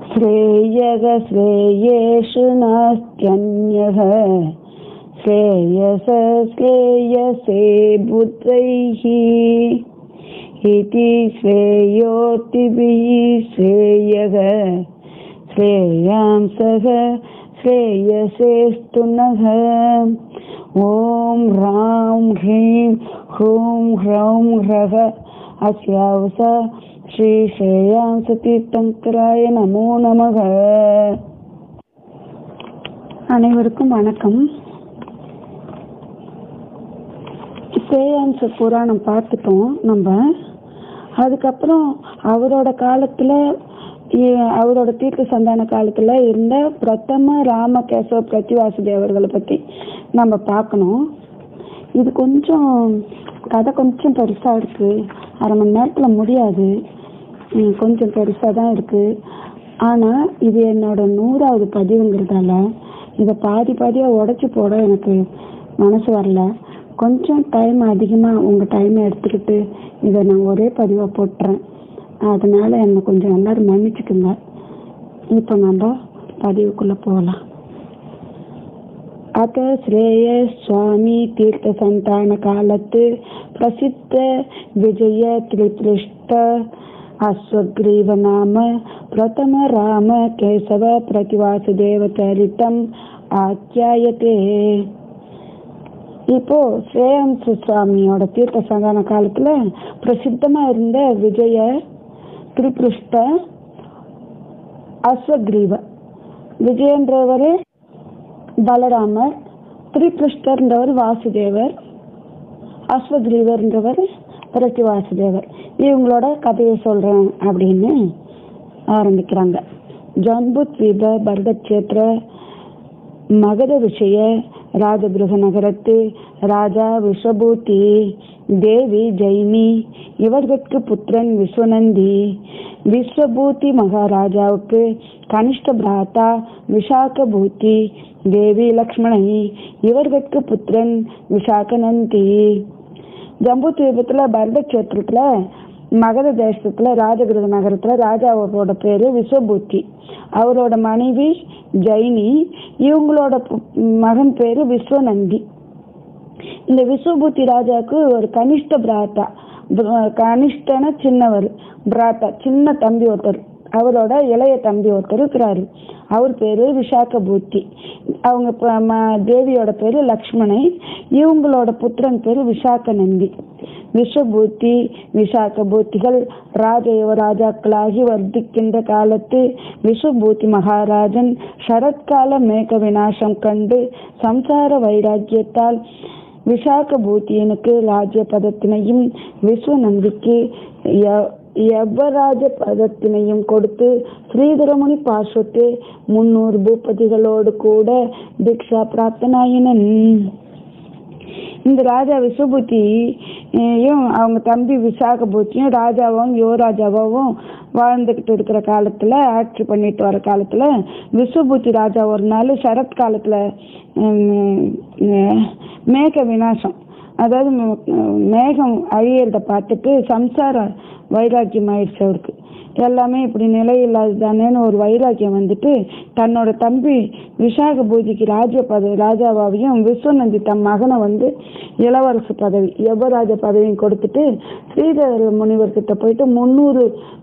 श्रेयः श्रेयेषु नास्त्यन्यः श्रेयस श्रेयसे बुद्धैः इति श्रेयोतिभिः श्रेयः श्रेयांसः श्रेयसेस्तु नः ॐ ह्रां ह्रीं ह्रूं ह्रौं ह्रः अस्यावस ஸ்ரீஸ்ரேயாம்சதீர்த்தங்கராய நமோ நமக அனைவருக்கும் வணக்கம் ஸ்ரேயாம்ச புராணம் பார்த்துட்டோம் நம்ம அதுக்கப்புறம் அவரோட காலத்துல இ- அவரோட தீர்க்க சந்தான காலத்துல இருந்த பிரதம ராம கேசவ பிரதிவாசுதேவர்களை பத்தி நம்ம பார்க்கணும் இது கொஞ்சம் கதை கொஞ்சம் பெருசா இருக்கு அரை மணி நேரத்துல முடியாது ம், கொஞ்சம் பெருசா தான் இருக்கு ஆனா இது என்னோட நூறாவது பதிவுங்கிறதால இதை பாதி பாதியா உடைச்சு போட எனக்கு மனசு வரல கொஞ்சம் டைம் அதிகமா உங்க டைமை எடுத்துக்கிட்டு இதை நான் ஒரே பதிவா போட்டுறேன் அதனால என்னை கொஞ்சம் எல்லாரும் மன்னிச்சுக்குங்க இப்போ நம்ம பதிவுக்குள்ள போகலாம் अत श्रेय स्वामी तीर्थ संतान कालत प्रसिद्ध विजय त्रिपृष्ठ अश्वग्रीव नाम प्रथम राम केशव प्रतिवासुदेव चरितम ஆக்கியாயத்தே இப்போ ஸ்ரேயம்ச சுவாமியோட தீர்த்த சந்தான காலத்துல பிரசித்தமா இருந்த விஜய திரிபுருஷ்ட அஸ்வக்ரீவ விஜயன்றவர் பலராமர் திரிபிருஷ்டர்ன்றவர் வாசுதேவர் அஸ்வக்ரீவர்ன்றவர் பிரதி வாசுதேவர் இவங்களோட கதையை சொல்றேன் அப்படின்னு ஆரம்பிக்கிறாங்க ஜம்புத் விப பரதக்ஷேத்திர மகத விஷய ராஜகிருக நகரத்து ராஜா விஷபூதி தேவி ஜெயினி இவர்களுக்கு புத்திரன் விஸ்வநந்தி விஸ்வபூதி மகாராஜாவுக்கு கனிஷ்ட பிராத்தா விஷாகபூதி தேவி லக்ஷ்மணை இவர்களுக்கு புத்திரன் விஷாகநந்தி ஜம்பு தீபத்துல பரத கஷேத்திரத்துல மகத தேசத்துல ராஜகிருத நகரத்துல ராஜாவோட பேரு விஸ்வபூத்தி அவரோட மனைவி ஜைனி இவங்களோட பு- மகன் பேரு விஸ்வநந்தி இந்த விஸ்வபூத்தி ராஜாவுக்கு ஒரு கனிஷ்ட பிராத்தா பிர- கனிஷ்டன சின்னவர் பிராத்தா சின்ன தம்பி ஒருத்தர் அவரோட இளைய தம்பி ஒருத்தர் இருக்கிறாரு அவர் பேரு விசாகபூத்தி அவங்க ப- ம- தேவியோட பேரு லக்ஷ்மணை இவங்களோட புத்திரன் பேரு விசாக நந்தி விஸ்வபூத்தி விசாகபூத்திகள் ராஜ யுவராஜாக்களாகி வர்த்திக்கின்ற காலத்து விஸ்வபூத்தி மகாராஜன் சரத்கால மேக விநாசம் கண்டு சம்சார வைராக்கியத்தால் விசாகபூத்தியனுக்கு ராஜ்ய பதத்தினையும் விஸ்வநந்திக்கு ய- யவராஜ பதத்தினையும் கொடுத்து ஸ்ரீதரமுனி பார்ஸ்வத்து முன்னூறு பூபதிகளோடு கூட தீக்ஷா பிராப்தனாயினன் இந்த ராஜா விஸ்வபூத்தியும் அவங்க தம்பி விசாகபூத்தியும் ராஜாவும் யுவராஜாவும் வாழ்ந்துகிட்டு இருக்கிற காலத்துல ஆட்சி பண்ணிட்டு வர காலத்துல விஸ்வபூத்தி ராஜா ஒரு நாள் சரத் காலத்துல உம், உம், மேக விநாசம் அதாவது ம- மேகம் அழியறத பார்த்துட்டு சம்சார வைராக்கியம் ஆயிடுச்சு அவருக்கு எல்லாமே இப்படி நிலை இல்லாததானேன்னு ஒரு வைராக்கியம் வந்துட்டு தன்னோட தம்பி விசாக பூஜைக்கு ராஜ்ய பதவி ராஜாவாவையும் விஸ்வநந்தி தம் மகனை வந்து இளவரசு பதவி யுவராஜ பதவியும் கொடுத்துட்டு ஸ்ரீதர முனிவர் கிட்ட போயிட்டு முந்நூறு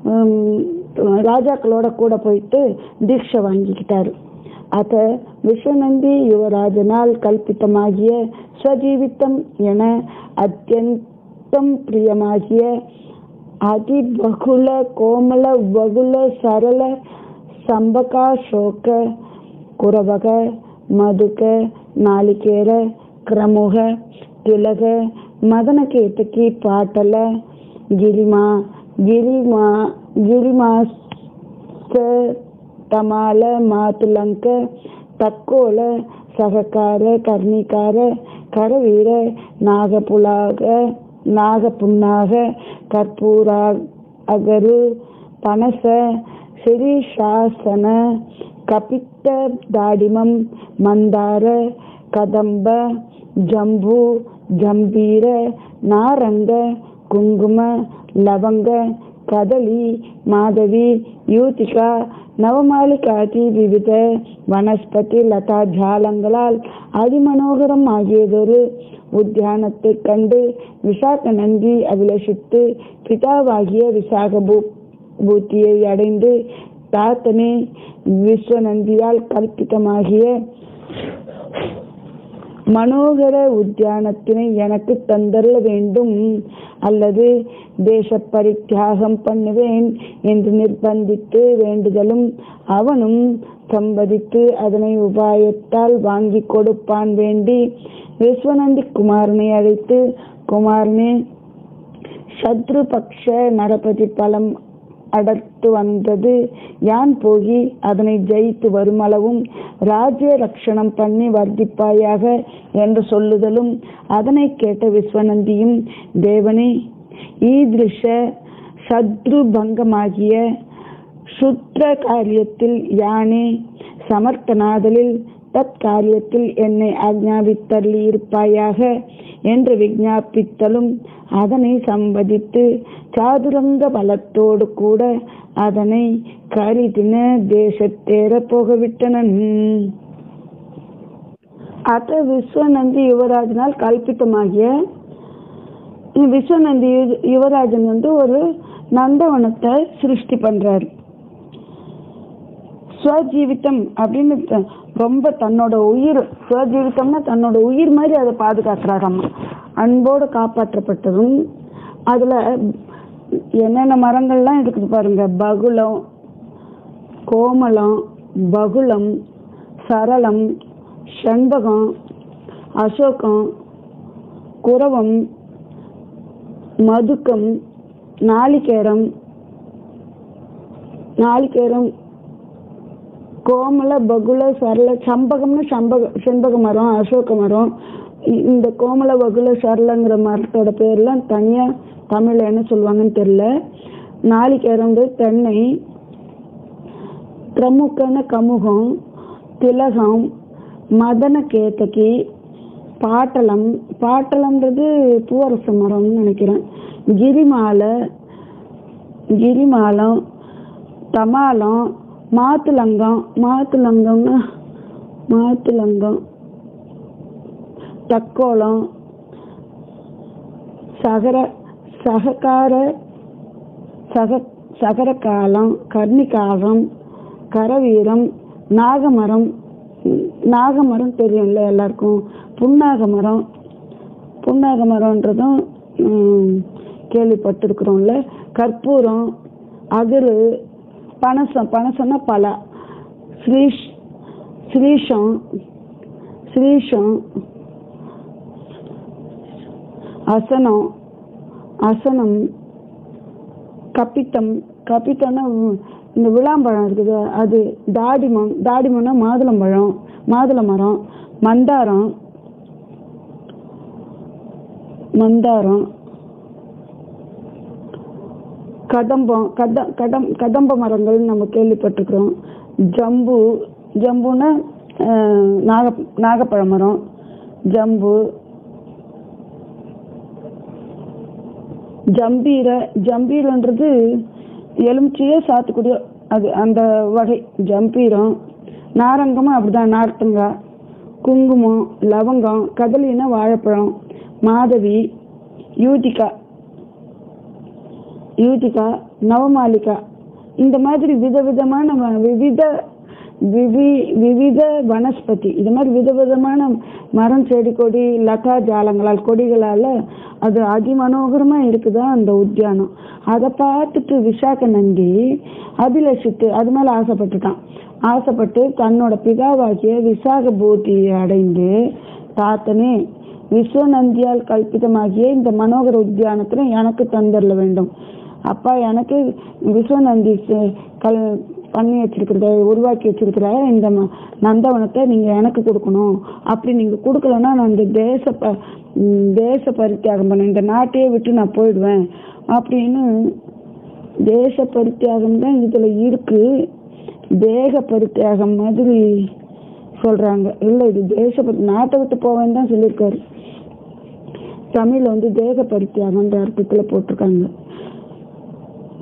ராஜாக்களோட கூட போயிட்டு தீட்சை வாங்கிக்கிட்டாரு அத விஸ்வநந்தி யுவராஜனால் கல்பித்தமாகிய ஸ்வஜீவித்தம் என அத்தியந்தம் பிரியமாகிய அதிபகுல கோமல வகுல சரள சம்பகாசோக குரவக மதுக நாளிகேர கிரமுக திலக மதனகேತಕಿ ಪಾಟಲ ಗಿರಿಮಾ ಗಿರಿಮಾ ಗಿರಿಮಾಸ ತಮಾಲ ಮಾತುಲಂಕ ತಕ್ಕೋಲ ಸಹಕಾರ ಕರ್ಣಿಕಾರ ಕರವೀರ ನಾಗಪುಲಾಗ ನಾಗಪುನ್ನಾಗ ಕರ್ಪೂರ ಅಗರು ಪನಸ ಸಿರಿಶಾಸನ ಕಪಿತ್ತ ದಾಡಿಮಂ ಮಂದಾರ ಕದಂಬ ಜಂಬೂ ஜம்பீர நாரங்க குங்கும லவங்க கதலி மாதவி யூதிகா நவமாலிகாதி விவித வனஸ்பதி லதா ஜாலங்களால் அதிமனோகரம் ஆகியதொரு உத்தியானத்தை கண்டு விசாக நந்தி அபிலஷித்து பிதாவாகிய விசாக பூ பூத்தியை அடைந்து தாத்தனே விஸ்வநந்தியால் கல்பிதமாகிய மனோகர உத்தியானத்தினை எனக்கு தந்தரல வேண்டும் அல்லது தேச பரித்தியாகம் பண்ணுவேன் என்று நிர்பந்தித்து வேண்டுதலும் அவனும் சம்பதித்து அதனை உபாயத்தால் வாங்கி கொடுப்பான் வேண்டி விஸ்வநந்தி குமாரனை அழைத்து குமாரனே சத்ருபக்ஷ நரபதி பலம் அடர்த்து வந்தது யான் போகி அதனை ஜெயித்து வருமளவும் ராஜ்ய ரக்ஷணம் பண்ணி வர்த்திப்பாயாக என்று சொல்லுதலும் அதனை கேட்ட விஸ்வநந்தியும் தேவனே ஈதிருஷ சத்ரு பங்கமாகிய சுத்ர காரியத்தில் யானே சமர்த்தனாதலில் தத் காரியத்தில் என்னை ஆக்ஞாபித்தள்ளி இருப்பாயாக என்று விஞ்ஞாபித்தலும் அதனை சம்பதித்து சாதுரங்க பலத்தோடு கூட அதனை கரிதின தேசத்தேர போகவிட்டனன் அத்த விஸ்வநந்தி யுவராஜனால் கல்பித்தமாகிய விஸ்வநந்தி யு- யுவராஜன் வந்து ஒரு நந்தவனத்தை சிருஷ்டி பண்றாரு ஸ்வஜீவிதம் அப்படின்னு த- ரொம்ப தன்னோட உயிர் ஸ்வஜீவிதம்னா தன்னோட உயிர் மாதிரி அதை பாதுகாக்கிறாராம் அன்போடு காப்பாற்றப்பட்டதும் அதுல என்னென்ன மரங்கள்லாம் இருக்குது பாருங்க பகுளம் கோமலம் பகுளம் சரளம் செண்பகம் அசோகம் குரவம் மதுக்கம் நாளிகேரம் நாளிகேரம் கோமல பகுல சரள சம்பகம்னு சம்பக செண்பக மரம் அசோக மரம் இ- இந்த கோமல பகுல சரளங்கிற மரத்தோட பேர்லாம் தனியா தமிழ்ல என்ன சொல்லுவாங்கன்னு தெரியல நாளிகேரம் தென்னை பிரமுகன கமுகம் திலகம் மதன கேத்தகி பாட்டலம் பாட்டலம்ன்றது பூவரச மரம்னு நினைக்கிறேன் கிரிமாலை கிரிமாலம் தமாலம் மாத்துலங்கம் மாத்துலங்கம்னா மாத்துலங்கம் தக்கோலம் சகர சககார சக சகரகாலம் கர்ணிகாலம் கரவீரம் நாகமரம் ம், நாகமரம் தெரியும்ல எல்லாருக்கும் புன்னாக மரம் புன்னாக மரம்ன்றதும் ம், கேள்விப்பட்டிருக்கிறோம்ல கற்பூரம் அகிரு பனசம் பனசம்னா பலா ஸ்ரீஷ் ஸ்ரீஷம் ஸ்ரீஷம் அசனம் அசனம் கப்பித்தம் கப்பித்தம்னா உ- இந்த விளாம்பழம் இருக்குது அது தாடிமம் தாடிமம்னா மாதுளம்பழம் மாதுளை மரம் மந்தாரம் மந்தாரம் கதம்பம் கத கடம் கதம்ப மரங்கள் நம்ம கேள்விப்பட்டிருக்கிறோம் ஜம்பு ஜம்புன்னா அஹ், நாக நாகப்பழ மரம் ஜம்பு ஜம்பீர ஜம்பீரன்றது எலுமிச்சையே சாத்துக்குடியோ அது அந்த வகை ஜம்பீரம் நாரங்கமும் அப்படிதான் நார்த்தங்காய் குங்குமம் லவங்கம் கதலினா வாழைப்பழம் மாதவி யூதிகா யூதிகா நவமாலிகா இந்த மாதிரி விதவிதமான வ- விவித விவி விவித வனஸ்பதி இது மாதிரி விதவிதமான மரம் செடி கொடி லதா ஜாலங்களால் கொடிகளால அது அதிமனோகரமா இருக்குதா அந்த உத்தியானம் அதை பார்த்துட்டு விசாக நந்தி அபிலஷித்து அது மேல ஆசைப்பட்டுட்டான் ஆசைப்பட்டு தன்னோட பிதாவாகிய விசாக பூத்தியை அடைந்து தாத்தனே விஸ்வநந்தியால் கல்பிதமாகிய இந்த மனோகர உத்தியானத்துல எனக்கு தந்தரல வேண்டும் அப்பா எனக்கு விஸ்வநந்தி ச- கல் பண்ணி வச்சிருக்கிறத உருவாக்கி வச்சிருக்கிற இந்த ம- நந்தவனத்தை நீங்க எனக்கு கொடுக்கணும் அப்படி நீங்க கொடுக்கலன்னா நான் இந்த தேச ப ம், தேச பரித்தியாகம் பண்ண இந்த நாட்டையே விட்டு நான் போயிடுவேன் அப்படின்னு தேச பரித்தியாகம் தான் இதுல இருக்கு தேக பரித்தியாகம் மாதிரி சொல்றாங்க இல்ல இது தேச பரி- நாட்டை விட்டு போவேன்னு தான் சொல்லியிருக்காரு தமிழ்ல வந்து தேக பரித்தியாகம்ன்ற அர்த்தத்துல போட்டிருக்காங்க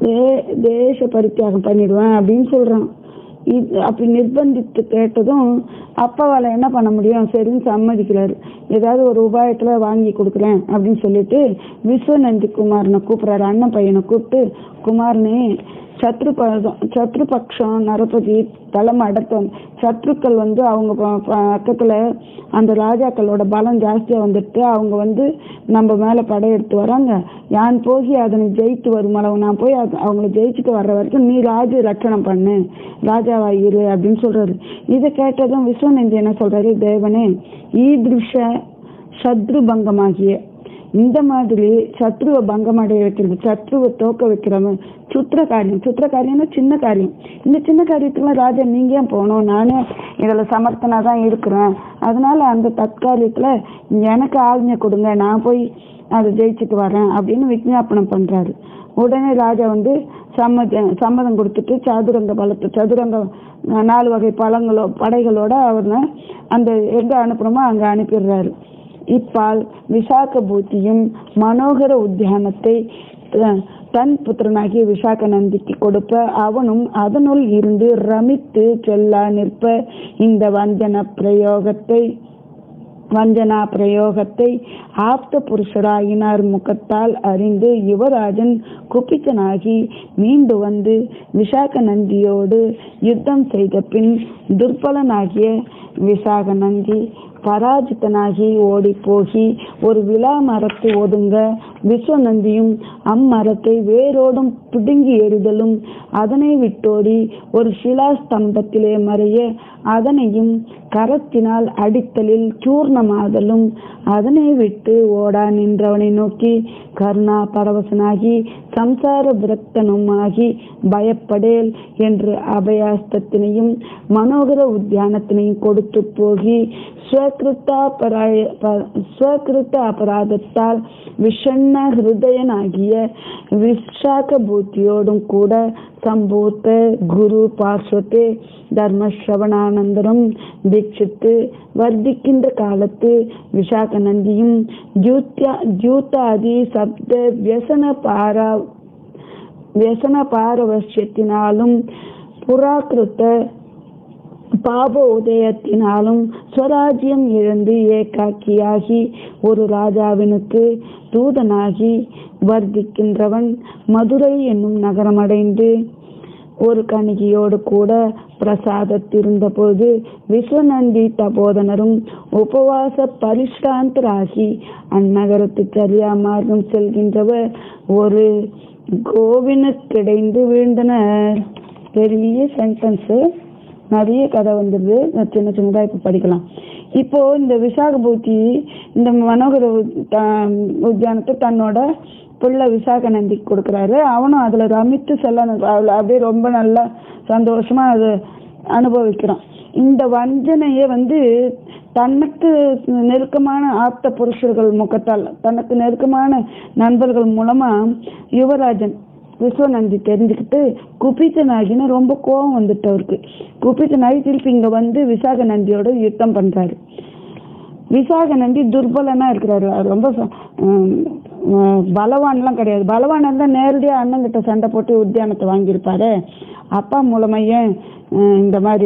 தே தேச பரித்தியாகம் பண்ணிடுவேன் அப்படின்னு சொல்றான் இது அப்படி நிர்பந்தித்து கேட்டதும் அப்பாவால் என்ன பண்ண முடியும் சரின்னு சம்மதிக்கிறாரு ஏதாவது ஒரு உபாயத்துல வாங்கி கொடுக்குறேன் அப்படின்னு சொல்லிட்டு விஸ்வநந்தி குமாரனை கூப்பிடுறாரு அண்ணன் பையனை கூப்பிட்டு குமாரனே சத்ரு சத்ருபக்ஷம் நரபதி தலைமை அடர்த்தம் சத்ருக்கள் வந்து அவங்க ப- பக்கத்துல அந்த ராஜாக்களோட பலம் ஜாஸ்தியா வந்துட்டு அவங்க வந்து நம்ம மேல படையெடுத்து வராங்க யான் போகி அதனை ஜெயித்து வரும் அளவு நான் போய் அது- அவங்கள ஜெயிச்சுட்டு வர்ற வரைக்கும் நீ ராஜ ரட்சணம் பண்ணு ராஜாவா இரு அப்படின்னு சொல்றாரு இதை கேட்டதும் விஸ்வநந்தி என்ன சொல்றாரு தேவனே ஈதிருஷ சத்ரு பங்கமாகிய இந்த மாதிரி சத்ருவை பங்கமடைய வைக்கிறது சத்ருவை தோக்க வைக்கிறவன் சுத்திர காரியம் சுத்திர காரியம்னா சின்ன காரியம் இந்த சின்ன காரியத்துக்குலாம் ராஜா நீங்க ஏன் போகணும் நானே இதுல சமர்த்தனா தான் இருக்கிறேன் அதனால அந்த தற்காலியத்துல எனக்கு ஆజ్ఞ கொடுங்க நான் போய் அதை ஜெயிச்சுட்டு வரேன் அப்படின்னு விஞ்ஞாபனம் பண்றாரு உடனே ராஜா வந்து சம்மத சம்மதம் கொடுத்துட்டு சதுரங்க பலத்தை சதுரங்க அஹ், நாலு வகை பழங்களோ படைகளோட அவரை அந்த எங்க அனுப்பணுமோ அங்க அனுப்பிடுறாரு இப்பால் விசாக பூத்தியும் மனோகர உத்தியானத்தை அஹ், தன் புத்திரனாகிய விசாக நந்திக்கு கொடுப்ப அவனும் அதனுள் இருந்து ரமித்து செல்லா நிற்ப இந்த வஞ்சன பிரயோகத்தை வஞ்சனா பிரயோகத்தை ஆப்த புருஷராயினார் முகத்தால் அறிந்து யுவராஜன் குப்பித்தனாகி மீண்டு வந்து விசாக நந்தியோடு யுத்தம் செய்த பின் துர்பலனாகிய விசாக நந்தி பராஜித்தனாகி ஓடி போகி ஒரு விழா மரத்து ஒதுங்க விஸ்வநந்தியும் அம்மரத்தை வேரோடும் பிடுங்கி எறிதலும் அதனை விட்டோடி ஒரு சிலா ஸ்தம்பத்திலே மறைய அதனையும் கரத்தினால் அடித்தலில் சூர்ணமாதலும் அதனை விட்டு ஓடா நின்றவனை நோக்கி கருணா பரவசனாகி சம்சார விரக்தனுமாகி பயப்படேல் என்று அபயாஸ்தத்தினையும் மனோகர உத்தியானத்தினையும் கொடுத்து போகி ஸ்வகிருத்தாபராய ப- ஸ்வகிருத்த அபராதத்தால் விஷண்ண ஹிருதயனாகிய விசாக பூத்தியோடும் கூட சம்பூத்த குரு பார்ஸ்வத்தே தர்மஸ்ரவணானந்தரம் தீட்சித்து வர்த்திக்கின்ற காலத்து விசாக நந்தியும் ஜூத்யா ஜூத்தாதி சப்த வியசன பாரா வியசன பாரவசியத்தினாலும் புராகிருத்த பாப உதயத்தினாலும் ஸ்வராஜ்யம் இழந்து ஏகாக்கியாகி ஒரு ராஜாவினுக்கு தூதனாகி வர்த்திக்கின்றவன் மதுரை என்னும் நகரமடைந்து ஒரு கணிகையோடு கூட பிரசாதத்திருந்த போது விஸ்வநந்தி தபோதனரும் உபவாச பரிஷ்டாந்தராகி அந்நகரத்துக்கு அறியா மார்க்கம் செல்கின்றவர் ஒரு கோவினுக்கிடைந்து வீழ்ந்தனர் பெரிய சென்டென்ஸ் நிறைய கதை வந்துருது நான் சின்ன சின்னதா இப்ப படிக்கலாம் இப்போ இந்த விசாகபூதி இந்த மனோகர உத்- த- உத்தியானத்தை தன்னோட புள்ள விசாக நந்திக்கு கொடுக்குறாரு அவனும் அதுல ரமித்து செல்ல அவள அப்படியே ரொம்ப நல்லா சந்தோஷமா அது அனுபவிக்கிறான் இந்த வஞ்சனையை வந்து தனக்கு நெருக்கமான ஆப்த புருஷர்கள் முகத்தால் தனக்கு நெருக்கமான நண்பர்கள் மூலமா யுவராஜன் விஸ்வநந்தி தெரிஞ்சுக்கிட்டு குபித்தனாகின்னு ரொம்ப கோபம் வந்துட்டு அவருக்கு குபித்தனாகி திருப்பி இங்க வந்து விசாக நந்தியோட யுத்தம் பண்றாரு விசாக நந்தி துர்பலனா இருக்கிறாரு அவர் ரொம்ப ச- ஹம், ஹம், பலவான்லாம் கிடையாது பலவான் இருந்தா நேரடியா அண்ணங்கிட்ட சண்டை போட்டு உத்தியானத்தை வாங்கியிருப்பாரு அப்பா மூலமா ஏன் ஹம், இந்த மாதிரி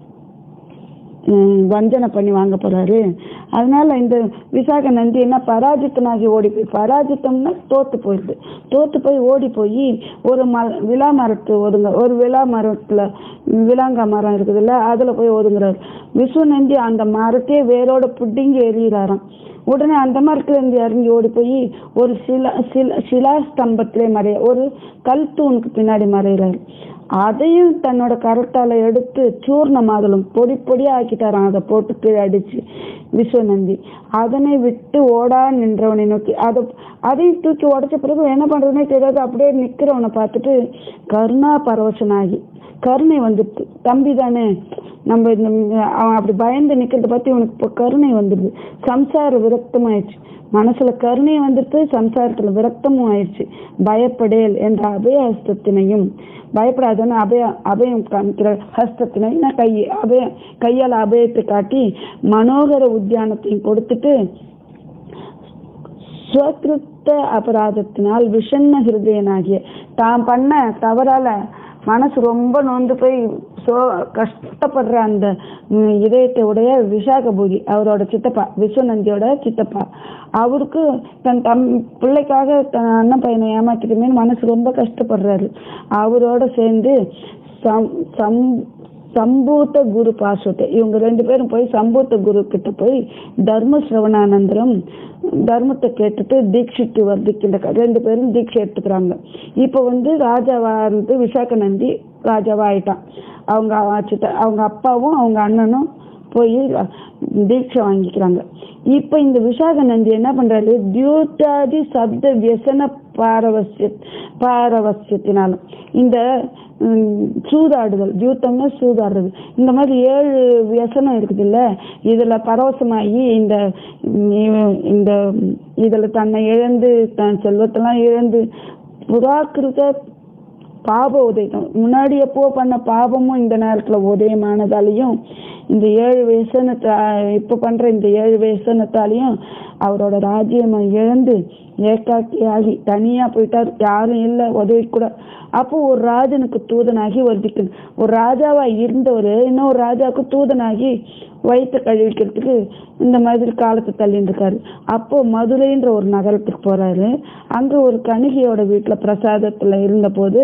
ஹம், வஞ்சனை பண்ணி வாங்க போறாரு அதனால இந்த விசாக நந்தி என்ன பராஜித்தனாகி ஓடி போய் பராஜித்தம்னா தோத்து போயிடுது தோத்து போய் ஓடி போய் ஒரு ம விழா மரத்து ஒதுங்க ஒரு விழா மரத்துல விலாங்கா மரம் இருக்குதுல்ல அதுல போய் ஒதுங்குறாரு விஸ்வநந்தி அந்த மரத்தையே வேரோட புட்டிங்கி எறிகிறாராம் உடனே அந்த மரத்துல இருந்து இறங்கி ஓடி போய் ஒரு சிலா சில சிலாஸ்தம்பத்திலே மறைய ஒரு கல் தூணுக்கு பின்னாடி மறைகிறாரு அதையும் தன்னோட கரத்தால எடுத்து சூர்ணமாதலும் பொடி பொடியா ஆக்கிட்டாராம் அதை போட்டு கீழே அடிச்சு விஸ்வநந்தி அதனை விட்டு ஓடா நின்றவனை நோக்கி அதை அதையும் தூக்கி உடைச்ச பிறகு என்ன பண்றதுனே தெரியாது அப்படியே நிக்கிறவனை பார்த்துட்டு கருணா பரவசனாகி கருணை வந்துட்டு தம்பி தானே நம்ம இந்த அவன் அப்படி பயந்து நிக்கிறத பத்தி இவனுக்கு இப்போ கருணை வந்துடுது சம்சார விரக்தம் ஆயிடுச்சு மனசுல கருணை வந்துட்டு சம்சாரத்துல விரக்தமும் ஆயிடுச்சு பயப்படேல் என்ற அபய ஹஸ்தத்தினையும் பயப்படாதன்னு அபய அபயம் காமிக்கிற ஹஸ்தத்தினையும் நான் கை அபய கையால் அபயத்தை காட்டி மனோகர உத்தியானத்தையும் கொடுத்துட்டு ஸ்வகிருத்த அபராதத்தினால் விஷண்ண ஹிருதயனாகிய தான் பண்ண தவறால மனசு ரொம்ப நொந்து போய் சோ கஷ்டப்படுற அந்த ம், இதயத்தை உடைய விஷாகபூதி அவரோட சித்தப்பா விஸ்வநந்தியோட சித்தப்பா அவருக்கு தன் தம் பிள்ளைக்காக தன் அண்ணன் பையனை ஏமாத்திட்டுமேனு மனசு ரொம்ப கஷ்டப்படுறாரு அவரோட சேர்ந்து சம் சம் சம்பூத்த குரு பாஸ்வத்தை இவங்க ரெண்டு பேரும் போய் சம்பூத்த குரு கிட்ட போய் தர்ம சிரவணானந்தரம் தர்மத்தை கேட்டுட்டு தீட்சித்து வர்த்திக்கின்ற ரெண்டு பேரும் தீட்சை எடுத்துக்கிறாங்க இப்போ வந்து ராஜாவா இருந்து விசாக நந்தி ராஜாவா ஆயிட்டான் அவங்க சித்த அவங்க அப்பாவும் அவங்க அண்ணனும் போய் தீட்சை வாங்கிக்கிறாங்க இப்போ இந்த விசாக நந்தி என்ன பண்றாரு தியூட்டாதி சப்த வியசன பாரவசிய பாரவசியத்தினாலும் இந்த ம், சூதாடுதல் தியூத்தம்னா சூதாடுறது இந்த மாதிரி ஏழு வியசனம் இருக்குது இல்ல இதுல பரவசமாகி இந்த ம், இவ- இந்த இதுல தன்னை இழந்து தன் செல்வத்தெல்லாம் இழந்து புறாக்கிருத பாப உதயம் முன்னாடி எப்போ பண்ண பாபமும் இந்த நேரத்துல உதயமானதாலையும் இந்த ஏழு வயசனத்தை இப்ப பண்ற இந்த ஏழு வயசனத்தாலையும் அவரோட ராஜ்யம் இழந்து ஏகாக்கியாகி தனியா போயிட்டார் யாரும் இல்லை உதவி கூட அப்போ ஒரு ராஜனுக்கு தூதனாகி வர்த்திக்கணும் ஒரு ராஜாவா இருந்தவர் இன்னொரு ராஜாவுக்கு தூதனாகி வயிற்று கழுவிக்கிறதுக்கு இந்த மாதிரி காலத்தை தள்ளிட்டு இருக்காரு அப்போ மதுரைன்ற ஒரு நகரத்துக்கு போறாரு அங்க ஒரு கணிகையோட வீட்டுல பிரசாதத்துல இருந்த போது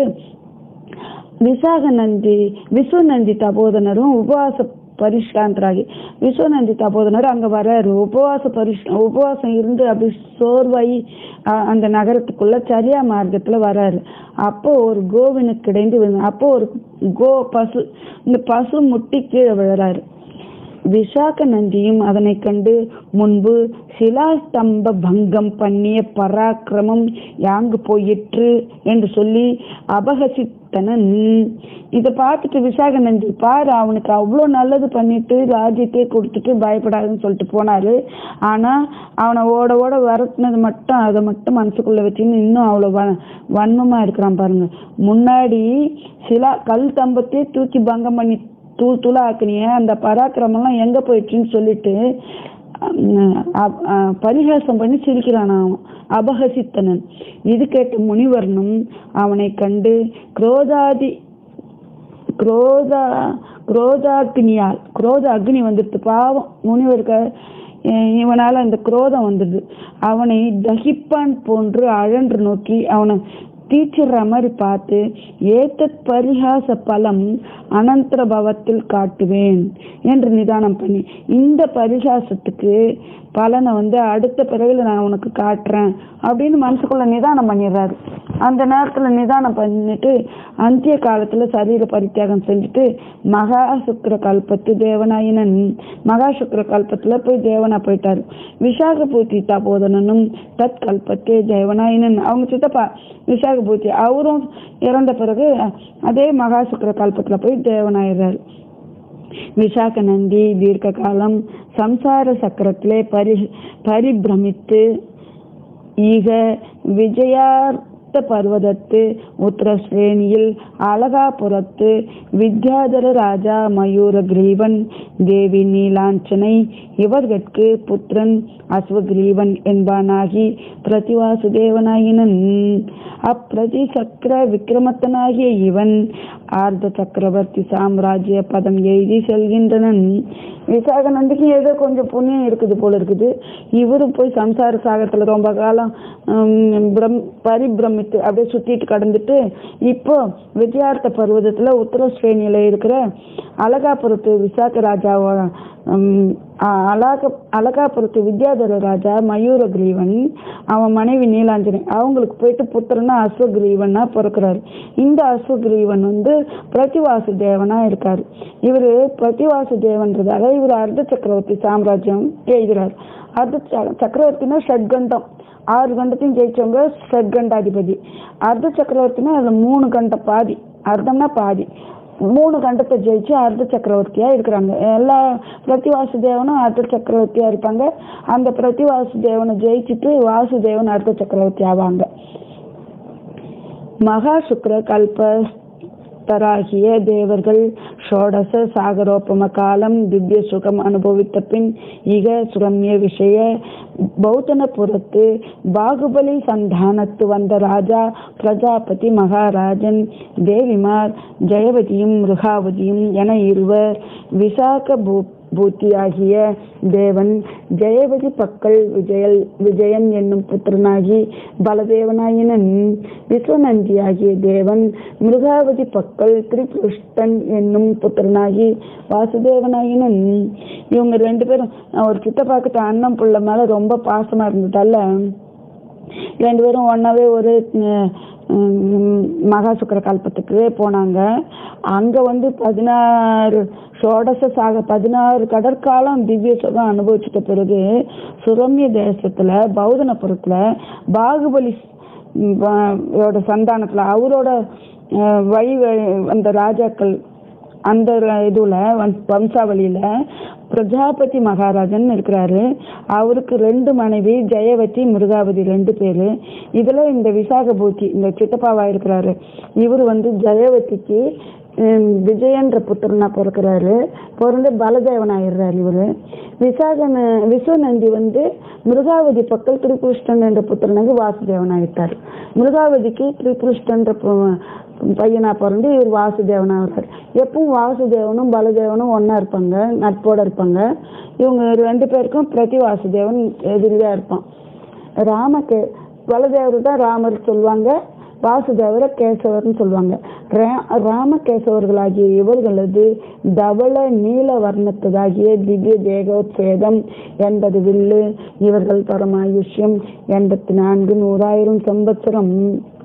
விசாக நந்தி விஸ்வநந்தி தபோதனரும் உபவாச பரிஷ்காந்தராகி விஸ்வநந்தி தபோதனர் அங்க வராரு உபவாச பரிஷ் உபவாசம் இருந்து அப்படி சோர்வாயி அ- அந்த நகரத்துக்குள்ள சரியா மார்க்கத்துல வராரு அப்போ ஒரு கோவினுக்கு கிடைந்து விழுந்து- அப்போ ஒரு கோ பசு இந்த பசு முட்டி கீழே விழுறாரு விசாக நந்தியும் அதனை கண்டு முன்பு சிலாஸ்தம்ப பங்கம் பண்ணிய பராக்கிரமம் யாங்கு போயிற்று என்று சொல்லி அபகசித்தனன் இதை பார்த்துட்டு விசாக நந்தி பாரு அவனுக்கு அவ்வளோ நல்லது பண்ணிட்டு ராஜ்யத்தையே கொடுத்துட்டு பயப்படாதுன்னு சொல்லிட்டு போனாரு ஆனா அவனை ஓட ஓட வரட்டினது மட்டும் அதை மட்டும் மனசுக்குள்ள வச்சுன்னு இன்னும் அவ்வளோ வ வன்மமா இருக்கிறான் பாருங்க முன்னாடி சிலா கல் தம்பத்தையே தூக்கி பங்கம் பண்ணி தூள் தூளா ஆக்குனிய அந்த பராக்கிரமெல்லாம் எங்க போயிடுச்சுன்னு சொல்லிட்டு அஹ் அப்- அஹ் பரிகாசம் பண்ணி சிரிக்கிறான் அவன் அபகசித்தனன் இது கேட்ட முனிவர்ணும் அவனை கண்டு குரோதாதி குரோதா குரோதாக்னியால் குரோத அக்னி வந்துடுது பாவம் முனிவருக்கு அஹ் இவனால அந்த குரோதம் வந்துடுது அவனை தகிப்பான் போன்று அழன்று நோக்கி அவனை தீச்சிடுற மாதிரி பார்த்து ஏத்தத் பரிகாச பலம் அனந்தர பவத்தில் காட்டுவேன் என்று நிதானம் பண்ணி இந்த பரிகாசத்துக்கு பலனை வந்து அடுத்த பிறகுல நான் உனக்கு காட்டுறேன் அப்படின்னு மனசுக்குள்ள நிதானம் பண்ணிடுறாரு அந்த நேரத்துல நிதானம் பண்ணிட்டு அந்திய காலத்துல சரீர பரித்தியாகம் செஞ்சுட்டு மகா சுக்கிர கல்பத்து தேவனாயினன் மகா சுக்கிர கல்பத்துல போய் தேவனா போயிட்டாரு விசாக பூத்தி தபோதனனும் தத் கல்பத்தே தேவனாயினன் அவங்க சித்தப்பா விசாக பூத்தி அவரும் இறந்த பிறகு அதே மகா சுக்கிர கல்பத்துல போய் தேவனாயிடுறாரு விசாக நந்தி தீர்க்க காலம் சம்சார சக்கரத்திலே பரி பரிபிரமித்து ஈக விஜயார்த்த பர்வதத்து உத்தரஸ்ரேணியில் அழகாபுரத்து வித்யாதர ராஜா மயூர கிரீவன் தேவி நீலாஞ்சனை இவர்கட்கு புத்திரன் அஸ்வகிரீவன் என்பானாகி பிரதிவாசுதேவனாயினன் அப்பிரதி சக்கர விக்ரமத்தனாகிய இவன் ஆர்த்த சக்கரவர்த்தி சாம்ராஜ்ய பதம் எய்தி செல்கின்றனன் விசாக நந்திக்கு ஏதோ கொஞ்சம் புண்ணியம் இருக்குது போல இருக்குது இவரும் போய் சம்சார சாகத்துல ரொம்ப காலம் ஹம், பிரம்- பரிபிரமித்து அப்படியே சுத்திட்டு கடந்துட்டு இப்போ விஜயார்த்த பர்வதத்துல உத்தரஸ்ரேணியில இருக்கிற அழகாபுரத்து விசாக ராஜாவோட ஹம், அ- அழக அழகாபுரத்து வித்யாதர ராஜா மயூரகிரீவன் அவன் மனைவி நீலாஞ்சனி அவங்களுக்கு போயிட்டு புத்திரனா அஸ்வகிரீவனா பிறக்கிறாரு இந்த அஸ்வகிரீவன் வந்து பிரதிவாசு தேவனா இருக்காரு இவரு பிரதிவாசு தேவன்றதால இவர் அர்த்த சக்கரவர்த்தி சாம்ராஜ்யம் எழுதுறாரு அர்த்த ச- சக்கரவர்த்தினா ஷட்கண்டம் ஆறு கண்டத்தையும் ஜெயிச்சவங்க ஷட்கண்டாதிபதி அர்த்த சக்கரவர்த்தினா அதுல மூணு கண்ட பாதி அர்த்தம்னா பாதி மூணு கண்டத்தை ஜெயிச்சு அர்த்த சக்கரவர்த்தியா இருக்கிறாங்க எல்லா பிரதிவாசுதேவனும் அர்த்த சக்கரவர்த்தியா இருப்பாங்க அந்த பிரதிவாசுதேவனை ஜெயிச்சுட்டு வாசுதேவன் அர்த்த சக்கரவர்த்தி ஆவாங்க மகா சுக்ர கல்ப சப்தராகிய தேவர்கள் ஷோடச சாகரோபம காலம் திவ்ய சுகம் அனுபவித்த பின் இக சுரம்ய விஷய பௌத்தனபுரத்து பாகுபலி சந்தானத்து வந்த ராஜா பிரஜாபதி மகாராஜன் தேவிமார் ஜெயவதியும் மிருகாவதியும் என இருவர் விசாக பூ பூத்தியாகிய தேவன் ஜெயவதி பக்கல் விஜயல் விஜயன் என்னும் புத்திரனாகி பலதேவனாயினன் விஸ்வநந்தியாகிய தேவன் மிருகாவதி பக்கல் திரிபுருஷ்டன் என்னும் புத்திரனாகி வாசுதேவனாயினன் இவங்க ரெண்டு பேரும் ஒரு சித்தப்பாக்கிட்ட அண்ணன் புள்ள மேல ரொம்ப பாசமா இருந்ததால ரெண்டு பேரும் ஒன்னாவே ஒரு மகாசுக்கர கல்பத்துக்கு போனாங்க அங்க வந்து பதினாறு சோடச சாக பதினாறு கடற்காலம் திவ்ய சுகம் அனுபவிச்சிட்ட பிறகு சுரம்ய தேசத்துல பௌதனபுரத்துல பாகுபலி யோட சந்தானத்துல அவரோட வழி அந்த ராஜாக்கள் அந்த இதுல வம்சாவளியில பிரஜாபதி மகாராஜன் இருக்கிறாரு அவருக்கு ரெண்டு மனைவி ஜெயவதி மிருகாவதி ரெண்டு பேரு இதுல இந்த விசாகபூதி இந்த சித்தப்பாவா இருக்கிறாரு இவர் வந்து ஜெயவதிக்கு விஜயன்ற புத்திரனா பிறக்கிறாரு பிறந்து பலதேவன் ஆயிடுறாரு இவரு விசாகன விஸ்வநந்தி வந்து மிருகாவதி பக்கல் திரிபுருஷ்டன் என்ற புத்திரனாக வாசுதேவன் ஆயிட்டார் மிருகாவதிக்கு திரிபுருஷ்டன்ற பையனா பிறந்து இவர் வாசுதேவனா இருக்கார் எப்பவும் வாசுதேவனும் பலதேவனும் ஒன்னா இருப்பாங்க நட்போட இருப்பாங்க இவங்க ரெண்டு பேருக்கும் பிரதி வாசுதேவன் எதிரியா இருப்பான் ராம கே பலதேவர் தான் ராமர் சொல்லுவாங்க வாசுதேவர கேசவர்னு சொல்லுவாங்க ராம கேசவர்களாகிய இவர்களது தவள நீல வர்ணத்ததாகிய திவ்ய தேகோத்சேதம் எண்பது வில்லு இவர்கள் பரமாயுஷ்யம் எண்பத்தி நான்கு நூறாயிரம் சம்பத்சரம்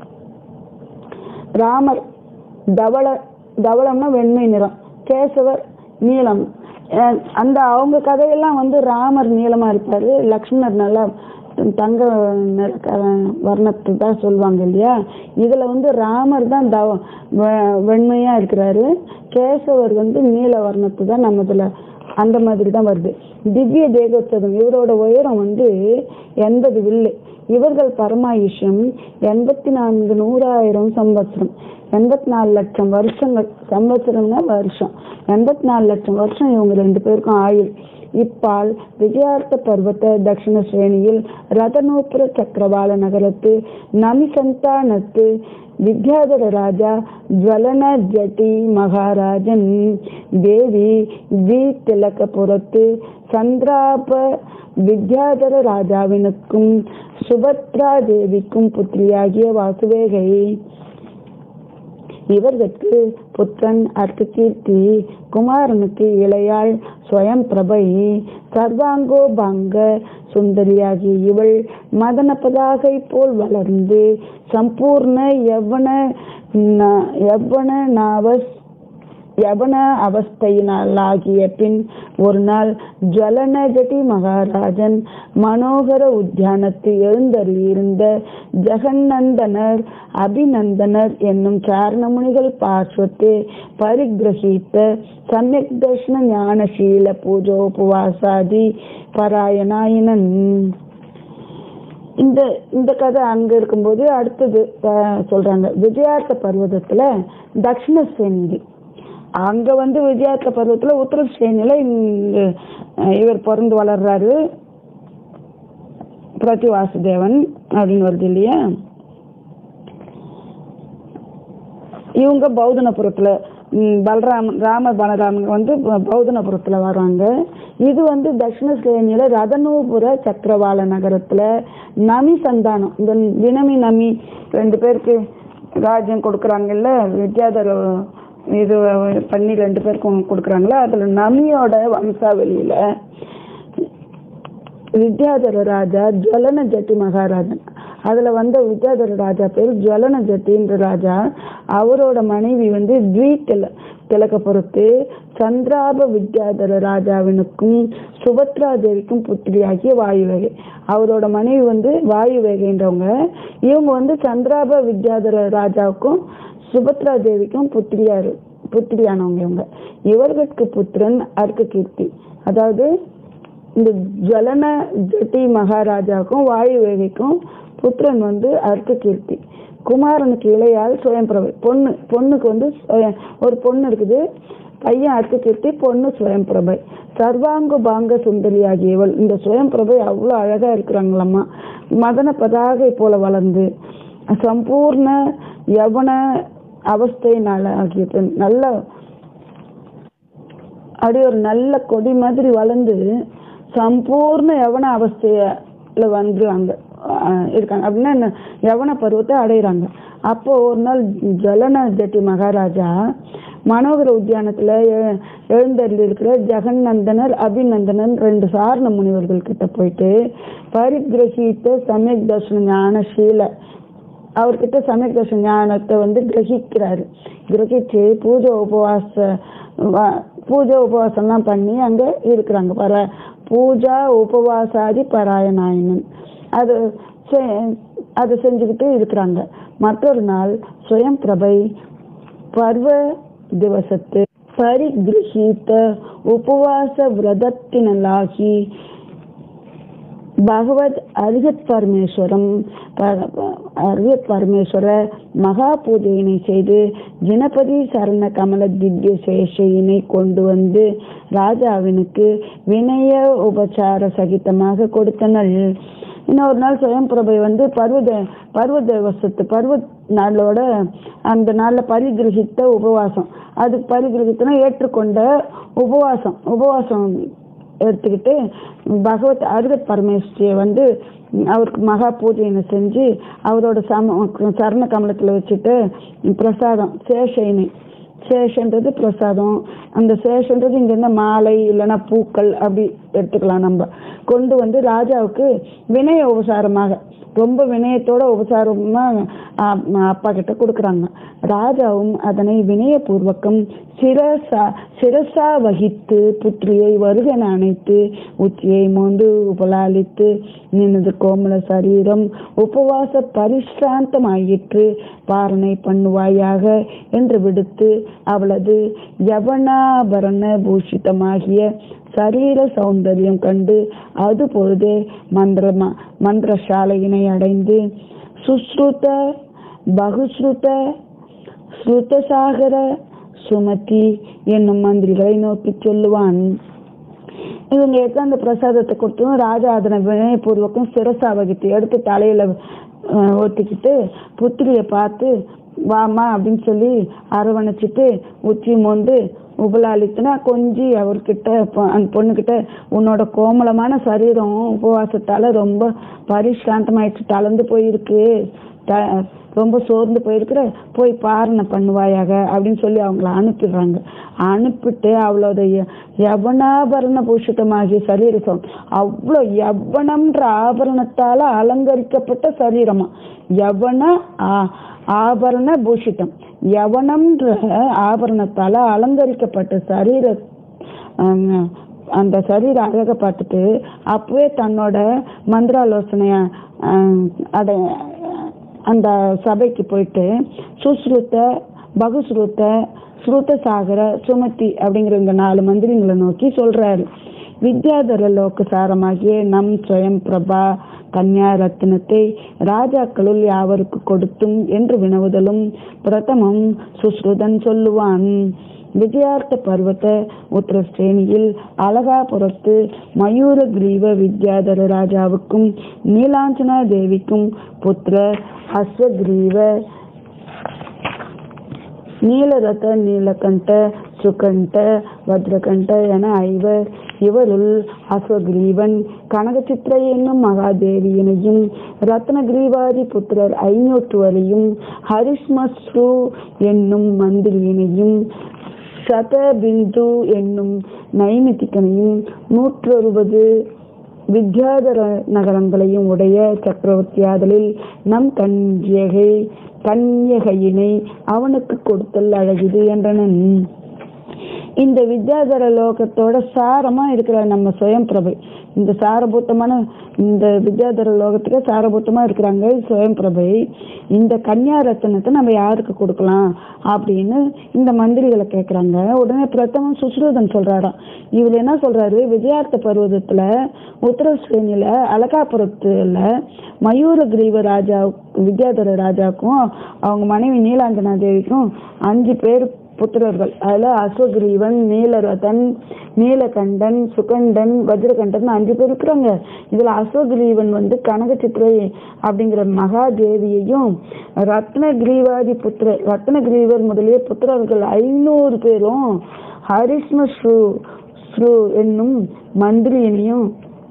ராமர் தவள தவளம்னா வெண்மை நிறம் கேசவர் நீளம் அந்த அவங்க கதையெல்லாம் வந்து ராமர் நீளமா இருப்பாரு லக்ஷ்மணர் நல்லா தங்க வர்ணத்தை தான் சொல்லுவாங்க இல்லையா இதுல வந்து ராமர் தான் தவ வெண்மையா இருக்கிறாரு கேசவர் வந்து நீல வர்ணத்தை தான் நம்ம இதுல அந்த மாதிரி தான் வருது திவ்ய தேகோத்சவம் இவரோட உயரம் வந்து எண்பது வில்லு இவர்கள் பரமாயுஷம் எண்பத்தி நான்கு நூறாயிரம் சம்பத்சரம் எண்பத்தி நாலு லட்சம் வருஷங்கள் சம்பத்சரம்னா வருஷம் எண்பத்தி நாலு லட்சம் வருஷம் இவங்க ரெண்டு பேருக்கும் ஆயுள் இப்பால் விஜயார்த்த பர்வத்த தட்சிண ஸ்ரேணியில் ரதனோபுர சக்கரவாள நகரத்து நமிசந்தானத்து வித்யாதர ராஜா ஜுவலன ஜட்டி மகாராஜன் தேவி வி திலகபுரத்து சந்திராப வித்யாதர ராஜாவினுக்கும் சுபத்ரா தேவிக்கும் புத்திரியாகிய வாசுவேகை இவர்களுக்கு புத்திரன் அர்த்தகீர்த்தி குமாரனுக்கு இளையாள் ஸ்வயம் பிரபை சர்வாங்கோபாங்க சுந்தரியாகி இவள் மதன பதாகை போல் வளர்ந்து சம்பூர்ண யவன யவன நாவஸ் யவன அவஸ்தையினாலாகிய பின் ஒரு நாள் ஜலன ஜட்டி மகாராஜன் மனோகர உத்தியானத்து எழுந்தருளியிருந்த ஜெகநந்தனர் அபிநந்தனர் என்னும் சாரணமுனிகள் பார்ஸ்வத்து பரிகிரகித்த சமயக் தர்ஷன ஞானசீல பூஜோபவாசாதி பராயணாயினன் இந்த இந்த கதை அங்க இருக்கும்போது அடுத்தது சொல்றாங்க விஜயார்த்த பர்வதத்துல தட்சிண சேனி அங்க வந்து விஜயார்த்த பருவத்துல உத்தர ஸ்ரேணியில இவர் பிறந்து வளர்றாரு பிரதி வாசுதேவன் அப்படின்னு வருது இல்லையா இவங்க பௌதனபுரத்துல பலராமன் ராமர் பலராமன் வந்து பௌதனபுரத்துல வராங்க இது வந்து தட்சிண ஸ்ரேணியில ரதனூபுர சக்கரவாள நகரத்துல நமி சந்தானம் இந்த வினமி நமி ரெண்டு பேருக்கு ராஜ்யம் கொடுக்குறாங்கல்ல வித்யாதர இது பண்ணி ரெண்டு பேருக்கும் கொடுக்குறாங்களா அதுல நமியோட வம்சாவளியில வித்யாதர ராஜா ஜுவலன ஜட்டி மகாராஜன் அதுல வந்த வித்யாதர ராஜா பேர் ஜுவலன ஜட்டின்ற ராஜா அவரோட மனைவி வந்து த்வி தில திலக பொறுத்து சந்திராப வித்யாதர ராஜாவினுக்கும் சுபத்ரா தேவிக்கும் புத்திரியாகிய வாயுவேகை அவரோட மனைவி வந்து வாயுவேகைன்றவங்க இவங்க வந்து சந்திராப வித்யாதர ராஜாவுக்கும் சுபத்ரா தேவிக்கும் புத்திரியாரு புத்திரியானவங்க இவங்க இவர்களுக்கு புத்திரன் அர்க்க கீர்த்தி அதாவது இந்த ஜலன ஜட்டி மகாராஜாவுக்கும் வாயு வேகைக்கும் புத்திரன் வந்து அர்க்க கீர்த்தி குமாரனுக்கு இளையால் சுயம்பிரபை பொண்ணு பொண்ணுக்கு வந்து சுய- ஒரு பொண்ணு இருக்குது பையன் அர்த்த கீர்த்தி பொண்ணு சுயம்பிரபை சர்வாங்க பாங்க சுந்தரி ஆகியவள் இந்த சுயம்பிரபை அவ்வளோ அழகா இருக்கிறாங்களாம்மா மதன பதாகை போல வளர்ந்து சம்பூர்ண யவன அவஸ்தையினால ஆகிய பெண் நல்ல அப்படியே ஒரு நல்ல கொடி மாதிரி வளர்ந்து சம்பூர்ண யவன அவஸ்தையில வந்துருவாங்க ஆஹ் இருக்காங்க அப்படின்னா என்ன யவன பருவத்தை அடையிறாங்க அப்போ ஒரு நாள் ஜலன ஜட்டி மகாராஜா மனோகர உத்தியானத்துல எ- எழுந்தருளி இருக்கிற ஜெகநந்தனர் அபிநந்தனர் ரெண்டு சாரண முனிவர்கள் கிட்ட போயிட்டு பரிகிரகித்த சமயக் தர்ஷன ஞான சீல அவர்கிட்ட சமயக் தர்ஷன ஞானத்தை வந்து கிரகிக்கிறாரு கிரகிச்சு பூஜை உபவாச வ- பூஜை உபவாசம்லாம் பண்ணி அங்க இருக்கிறாங்க பர பூஜா உபவாசாதி பராயணாயனன் அது செ- அது செஞ்சுக்கிட்டு இருக்கிறாங்க மற்றொரு நாள் ஸ்வயம் பிரபை பர்வ திவசத்து பரிகிரகித்த உபவாச விரதத்தினலாகி பகவத் அரிகத் பரமேஸ்வரம் ப- ப- அரிகத் பரமேஸ்வர மகா பூஜையினை செய்து ஜனபதி சரண கமல திவ்ய சேஷையினை கொண்டு வந்து ராஜாவினுக்கு வினய உபசார சகிதமாக கொடுத்தனர் இன்னொரு நாள் சுயம்பிரபை வந்து பர்வத பர்வத வசத்து பர்வ நாளோட அந்த நாள்ல பரிகிரகித்த உபவாசம் அதுக்கு பரிகிரகித்தனா ஏற்றுக்கொண்ட உபவாசம் உபவாசம் எடுத்துக்கிட்டு பகவத் அருகத் பரமேஸ்வரியை வந்து அவருக்கு மகா பூஜையினை செஞ்சு அவரோட சம சரண கமலத்தில் வச்சுட்டு பிரசாதம் சேஷைனை சேஷன்றது பிரசாதம் அந்த சேஷன்றது இங்க இருந்த மாலை இல்லைன்னா பூக்கள் அப்படி எடுத்துக்கலாம் நம்ம கொண்டு வந்து ராஜாவுக்கு வினய உபசாரமாக ரொம்ப வினயத்தோட உபசாரமா ஆ, அப்பா கிட்ட கொடுக்குறாங்க ராஜாவும் அதனை வினயபூர்வகம் சிரசா சிரசா வகித்து புத்திரியை வருகன அணைத்து உச்சியை மோந்து உபலாலித்து நினது கோமல சரீரம் உபவாச பரிசிராந்தமாயிற்று பாரணை பண்ணுவாயாக என்று விடுத்து அவளது யவனாபரண பூஷிதமாகிய சரீர சௌந்தரியம் கண்டு அது பொழுதே மந்திரமா மந்திரசாலையினை அடைந்து சுஸ்ருத பகுஸ்ருத ஸ்ருதசாகர சுமதி என்னும் மந்திரிகளை நோக்கி சொல்லுவான் இவங்க எடுத்து அந்த பிரசாதத்தை கொடுத்ததும் ராஜா அதனை வினயபூர்வக்கம் சிரசா வகித்து எடுத்து தலையில அஹ், ஒத்திக்கிட்டு புத்திரியை பார்த்து வாமா அப்படின்னு சொல்லி அரவணைச்சிட்டு உச்சி மோந்து உபலாலித்துனா கொஞ்சி அவர்கிட்ட பொ- அந்த பொண்ணுகிட்ட உன்னோட கோமளமான சரீரம் உபவாசத்தால ரொம்ப பரிஷ்காந்தமாயிடுச்சு தளர்ந்து போயிருக்கு த- ரொம்ப சோர்ந்து போயிருக்கிற போய் பாரணை பண்ணுவாயாக அப்படின்னு சொல்லி அவங்கள அனுப்பிடுறாங்க அனுப்பிட்டு அவளோட ய- யவனாபரண பூஷிதமாகிய சரீரம் அவ்வளோ யவனம்ன்ற ஆபரணத்தால அலங்கரிக்கப்பட்ட சரீரமா யவன ஆ- ஆபரண பூஷிதம் யவனம்ன்ற ஆபரணத்தால அலங்கரிக்கப்பட்ட சரீர ஆஹ், அந்த சரீர அழகை பார்த்துட்டு அப்பவே தன்னோட மந்திராலோசனைய ஆஹ், அட அந்த சபைக்கு போயிட்டு சுஸ்ருத்த பகுஸ்ருத்த ஸ்ருத சாகர சுமதி அப்படிங்கிற இந்த நாலு மந்திரிங்களை நோக்கி சொல்றாரு வித்யாதர லோக சாரமாகிய நம் ஸ்வயம் பிரபா கன்யா ரத்னத்தை ராஜாக்களுள் யாவருக்கு கொடுத்தும் என்று வினவுதலும் பிரதமம் சுஸ்ருதன் சொல்லுவான் விஜயார்த்த பர்வத உத்தரஸ்ரேணியில் அலகாபுரத்து மயூர கிரீவ வித்யாதர ராஜாவுக்கும் நீலாஞ்சனா தேவிக்கும் புத்திர அஸ்வகிரீவ நீலரத நீலகண்ட சுகண்ட வத்ரகண்ட என ஐவர் இவருள் அஸ்வகிரீவன் கனகசித்திர என்னும் மகாதேவியினையும் ரத்னகிரீவாதி புத்திரர் ஐநூற்றுவரையும் ஹரிஸ்மஸ்ரு என்னும் மந்திரியினையும் சதபிந்து என்னும் நைமித்திகனையும் நூற்றொருபது வித்யாதர நகரங்களையும் உடைய சக்கரவர்த்தியாதலில் நம் கன்யகை கன்யகையினை அவனுக்கு கொடுத்தல் அழகிது என்றனன் இந்த வித்யாதர லோகத்தோட சாரமா இருக்கிற நம்ம சுயம் பிரபை இந்த சாரபூத்தமான இந்த வித்யாதர லோகத்துக்கு சாரபூத்தமா இருக்கிறாங்க சுயம் பிரபை இந்த கன்னியா ரத்தனத்தை நம்ம யாருக்கு கொடுக்கலாம் அப்படின்னு இந்த மந்திரிகளை கேக்குறாங்க உடனே பிரதமன் சுஸ்ருதன் சொல்றாராம் இவர் என்ன சொல்றாரு விஜயார்த்த பர்வதத்துல உத்தரஸ்ரேணியில அலகாபுரத்துல மயூரகிரீவ ராஜா வித்யாதர ராஜாவுக்கும் அவங்க மனைவி நீலாஞ்சனா தேவிக்கும் அஞ்சு பேர் புத்திரர்கள் அதுல அஸ்வகிரீவன் நீலரதன் நீலகண்டன் சுகண்டன் வஜ்ரகண்டன் அஞ்சு பேர் இருக்கிறாங்க இதுல அஸ்வகிரீவன் வந்து கனகச்சித்திரை அப்படிங்கிற மகாதேவியையும் ரத்னகிரீவாதி புத்திர ரத்னகிரீவர் முதலிய புத்திரர்கள் ஐநூறு பேரும் ஹரிஷ்ம ஸ்ரு ஸ்ரு என்னும் மந்திரியனையும்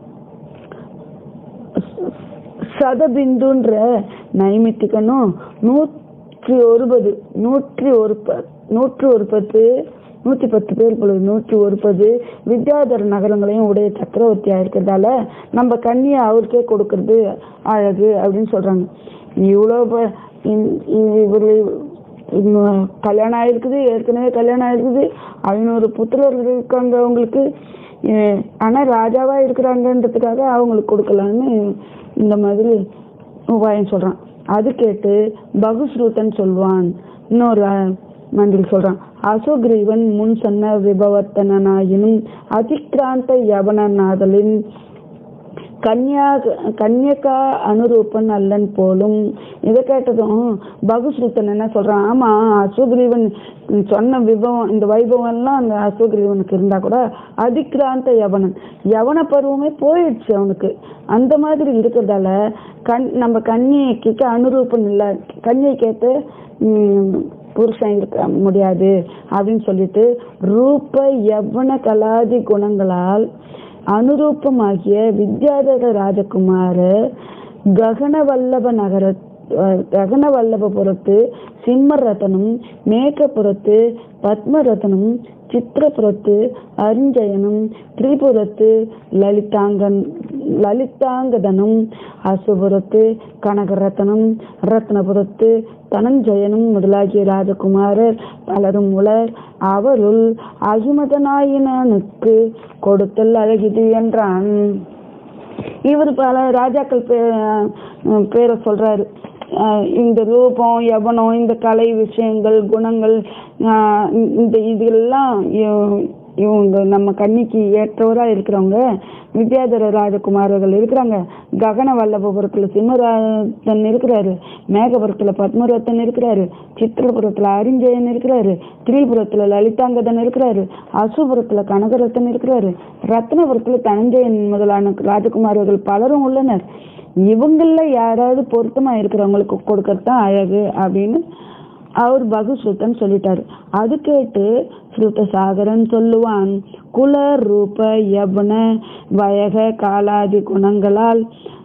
சதபிந்துன்ற நைமித்திகனும் நூற்றி ஒருபது நூற்றி ஒரு ப- நூற்றி ஒரு பத்து நூற்றி பத்து பேர் பொழுது நூற்றி ஒருபது வித்யாதர நகரங்களையும் உடைய சக்கரவர்த்தியா இருக்கிறதால நம்ம கண்ணியை அவருக்கே கொடுக்கறது அழகு அப்படின்னு சொல்றாங்க இவ்வளோ ப- இ- இ- இவரு இன்னும் கல்யாணம் ஆயிருக்குது ஏற்கனவே கல்யாணம் ஆயிருக்குது ஐநூறு புத்திரர்கள் இருக்காங்க அவங்களுக்கு அஹ் ஆனா ராஜாவா இருக்கிறாங்கன்றதுக்காக அவங்களுக்கு கொடுக்கலான்னு இந்த மாதிரி உபாயம் சொல்றான் அது கேட்டு பகுஸ்ருதன் சொல்வான் இன்னொரு அஹ், மந்திரி சொல்றான் அசோக்ரீவன் முன் சொன்ன விபவர்த்தனாயினும் அதிக்ராந்த யவனநாதலின் கன்யா கன்யகா அனுரூபன் அல்லன் போலும் இதை கேட்டதும் பகுஸ்ருத்தன் என்ன சொல்றான் ஆமா அசோக்ரீவன் சொன்ன விபவம் இந்த வைபவம் எல்லாம் அந்த அசோக்ரீவனுக்கு இருந்தா கூட அதிக்ராந்த யவனன் யவன பருவமே போயிடுச்சு அவனுக்கு அந்த மாதிரி இருக்கிறதால கண் நம்ம கன்னிகைக்கு அனுரூபம் இல்லை கன்னிகைக்கேற்ற உம், புருஷன் இருக்க முடியாது அப்படின்னு சொல்லிட்டு ரூப யவன கலாதி குணங்களால் அனுரூபமாகிய வித்யாதர ராஜகுமார ககனவல்லப நகர அஹ், ககனவல்லபபுரத்து சிம்மரதனும் மேகபுரத்து பத்மரதனும் சித்திரபுரத்து அரிஞ்சயனும் திரிபுரத்து லலிதாங்கன் லலிதாங்கதனும் அசுபுரத்து கனகரத்னம் ரத்னபுரத்து தனஞ்சயனும் முதலாகிய ராஜகுமாரர் பலரும் உளர் அவருள் அகிமதனாயினனுக்கு கொடுத்தல் அழகிது என்றான் இவர் பல ராஜாக்கள் பே- அஹ் பேரை சொல்றாரு அஹ் இந்த ரூபம் யவனம் இந்த கலை விஷயங்கள் குணங்கள் அஹ் இந்த இதெல்லாம் இவ- இவங்க நம்ம கன்னிக்கு ஏற்றவரா இருக்கிறவங்க வித்யாதர ராஜகுமாரர்கள் இருக்கிறாங்க ககன வல்லபபுரத்துல சிம்மராத்தன் இருக்கிறாரு மேகபுரத்துல பத்மரத்தன் இருக்கிறாரு சித்திரபுரத்துல அரிஞ்சயன் இருக்கிறாரு திரிபுரத்துல லலிதாங்கதன் இருக்கிறாரு அசுபுரத்துல கனகரத்தன் இருக்கிறாரு ரத்னபுரத்துல தனஞ்சயன் முதலான ராஜகுமாரர்கள் பலரும் உள்ளனர் இவங்கள யாராவது பொருத்தமா இருக்கிறவங்களுக்கு கொடுக்கறது தான் அழகு அப்படின்னு அவர் பகுஸ்ருத்தன் சொல்லிட்டாரு அது கேட்டு ஸ்ருத சாகரன் சொல்லுவான் குல ரூப யவன வயக காலாதி குணங்களால்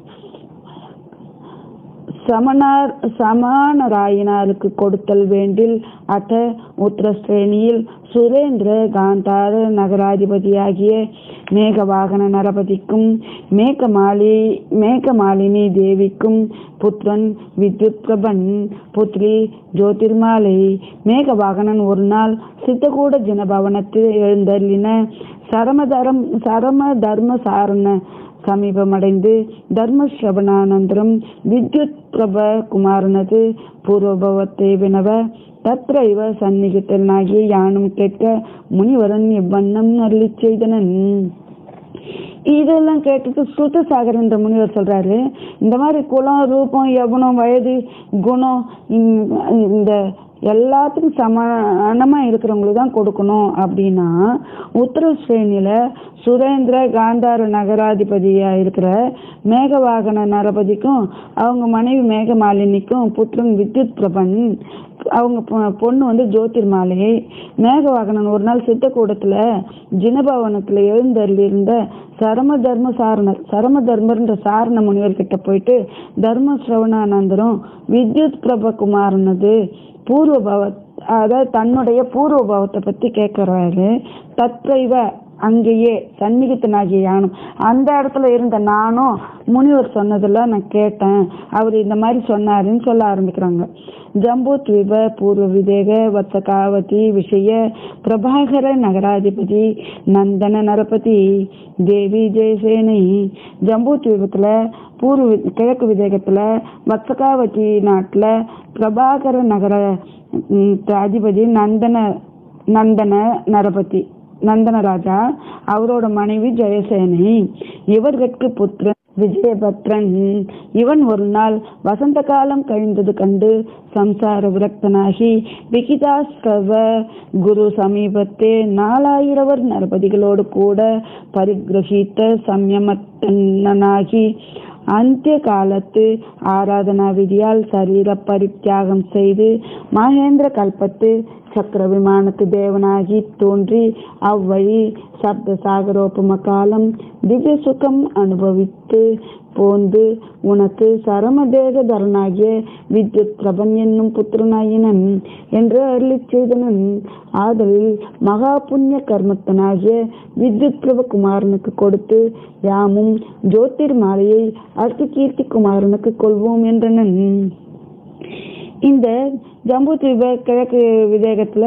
சமனார் சமானராயினாருக்கு கொடுத்தல் வேண்டில் அட்ட உத்தரஸ்ரேணியில் சுரேந்திர காந்தார நகராதிபதியாகிய மேகவாகன நரபதிக்கும் மேகமாலி மேகமாலினி தேவிக்கும் புத்திரன் வித்யுத் பிரபன் புத்ரி ஜோதிர்மாலை மேகவாகனன் ஒரு நாள் சித்தகூட ஜனபவனத்தில் எழுந்தருளின சரமதரம் சரம தர்ம சாரண சமீபமடைந்து தர்மஸ்ரவணானந்தரம் வித்யுத் பிரப குமாரனது பூர்வபவத்தை வினவ தத்ர இவ சந்நிகித்தனாகிய யானும் கேட்க முனிவரன் இவ்வண்ணம் அருளிச் செய்தனன் இதெல்லாம் கேட்டுட்டு ஸ்ருத சாகர் என்ற முனிவர் சொல்றாரு இந்த மாதிரி குலம் ரூபம் யவனம் வயது குணம் இந்த- இந்த எல்லாத்துக்கும் சமானமா இருக்கிறவங்களுக்கு தான் கொடுக்கணும் அப்படின்னா உத்தரஸ்ரேணியில சுரேந்திர காந்தார நகராதிபதியா இருக்கிற மேகவாகன நரபதிக்கும் அவங்க மனைவி மேகமாலினிக்கும் புத்திரன் வித்யுத் பிரபன் அவங்க பொ- பொண்ணு வந்து ஜோதிர்மாலை மேகவாகனன் ஒரு நாள் சித்தக்கூடத்துல ஜினபவனத்துல எழுந்தருளி இருந்த சரம தர்ம சாரணர் சரம தர்மர்ன்ற சாரண முனிவர் கிட்ட போயிட்டு தர்ம சிரவணானந்தரும் வித்யுத் பிரபகுமாரனது பூர்வ பவ அதாவது தன்னுடைய பூர்வ பாவத்தை பத்தி கேட்கிறாரு தத்ரைவ அங்கேயே சந்நிகித்தனாகிய யானும் அந்த இடத்துல இருந்த நானும் முனிவர் சொன்னதுல நான் கேட்டேன் அவர் இந்த மாதிரி சொன்னாருன்னு சொல்ல ஆரம்பிக்கிறாங்க ஜம்பு த்வீப பூர்வ விதேக வத்சகாவதி விஷய பிரபாகர நகராதிபதி நந்தன நரபதி தேவி ஜெயசேனை ஜம்பு தீபத்துல பூர்வ வி- கிழக்கு விதேகத்துல வத்சகாவதி நாட்டுல பிரபாகர நகர ம், அதிபதி நந்தன நந்தன நரபதி நந்தன ராஜா அவரோட மனைவி ஜெயசேனை இவர்களுக்கு புத்திரன் விஜயபத்ரன் இவன் ஒரு நாள் வசந்த காலம் கழிந்தது கண்டு சம்சார விரக்தனாகி விகிதாஸ்ரவ குரு சமீபத்தே நாலாயிரவர் நரபதிகளோடு கூட பரிகிரகித்த சம்யமத்தனாகி அந்திய காலத்து ஆராதனா விதியால் சரீர பரித்தியாகம் செய்து மகேந்திர கல்பத்து சக்கர விமானத்து தேவனாகி தோன்றி அவ்வழி சப்த சாகரோபம காலம் திவ்ய சுகம் அனுபவித்து போந்து உனக்கு சரமதேகதரனாகிய வித்யுத் பிரபன் என்னும் புத்திரனாயினன் என்று அருளிச் செய்தனன் ஆதலில் மகா புண்ணிய கர்மத்தனாகிய வித்யுத் பிரப குமாரனுக்கு கொடுத்து யாமும் ஜோதிர் மாலையை அர்த்த கீர்த்தி குமாரனுக்கு கொள்வோம் என்றனன் இந்த ஜம்பு தீப கிழக்கு விதேகத்துல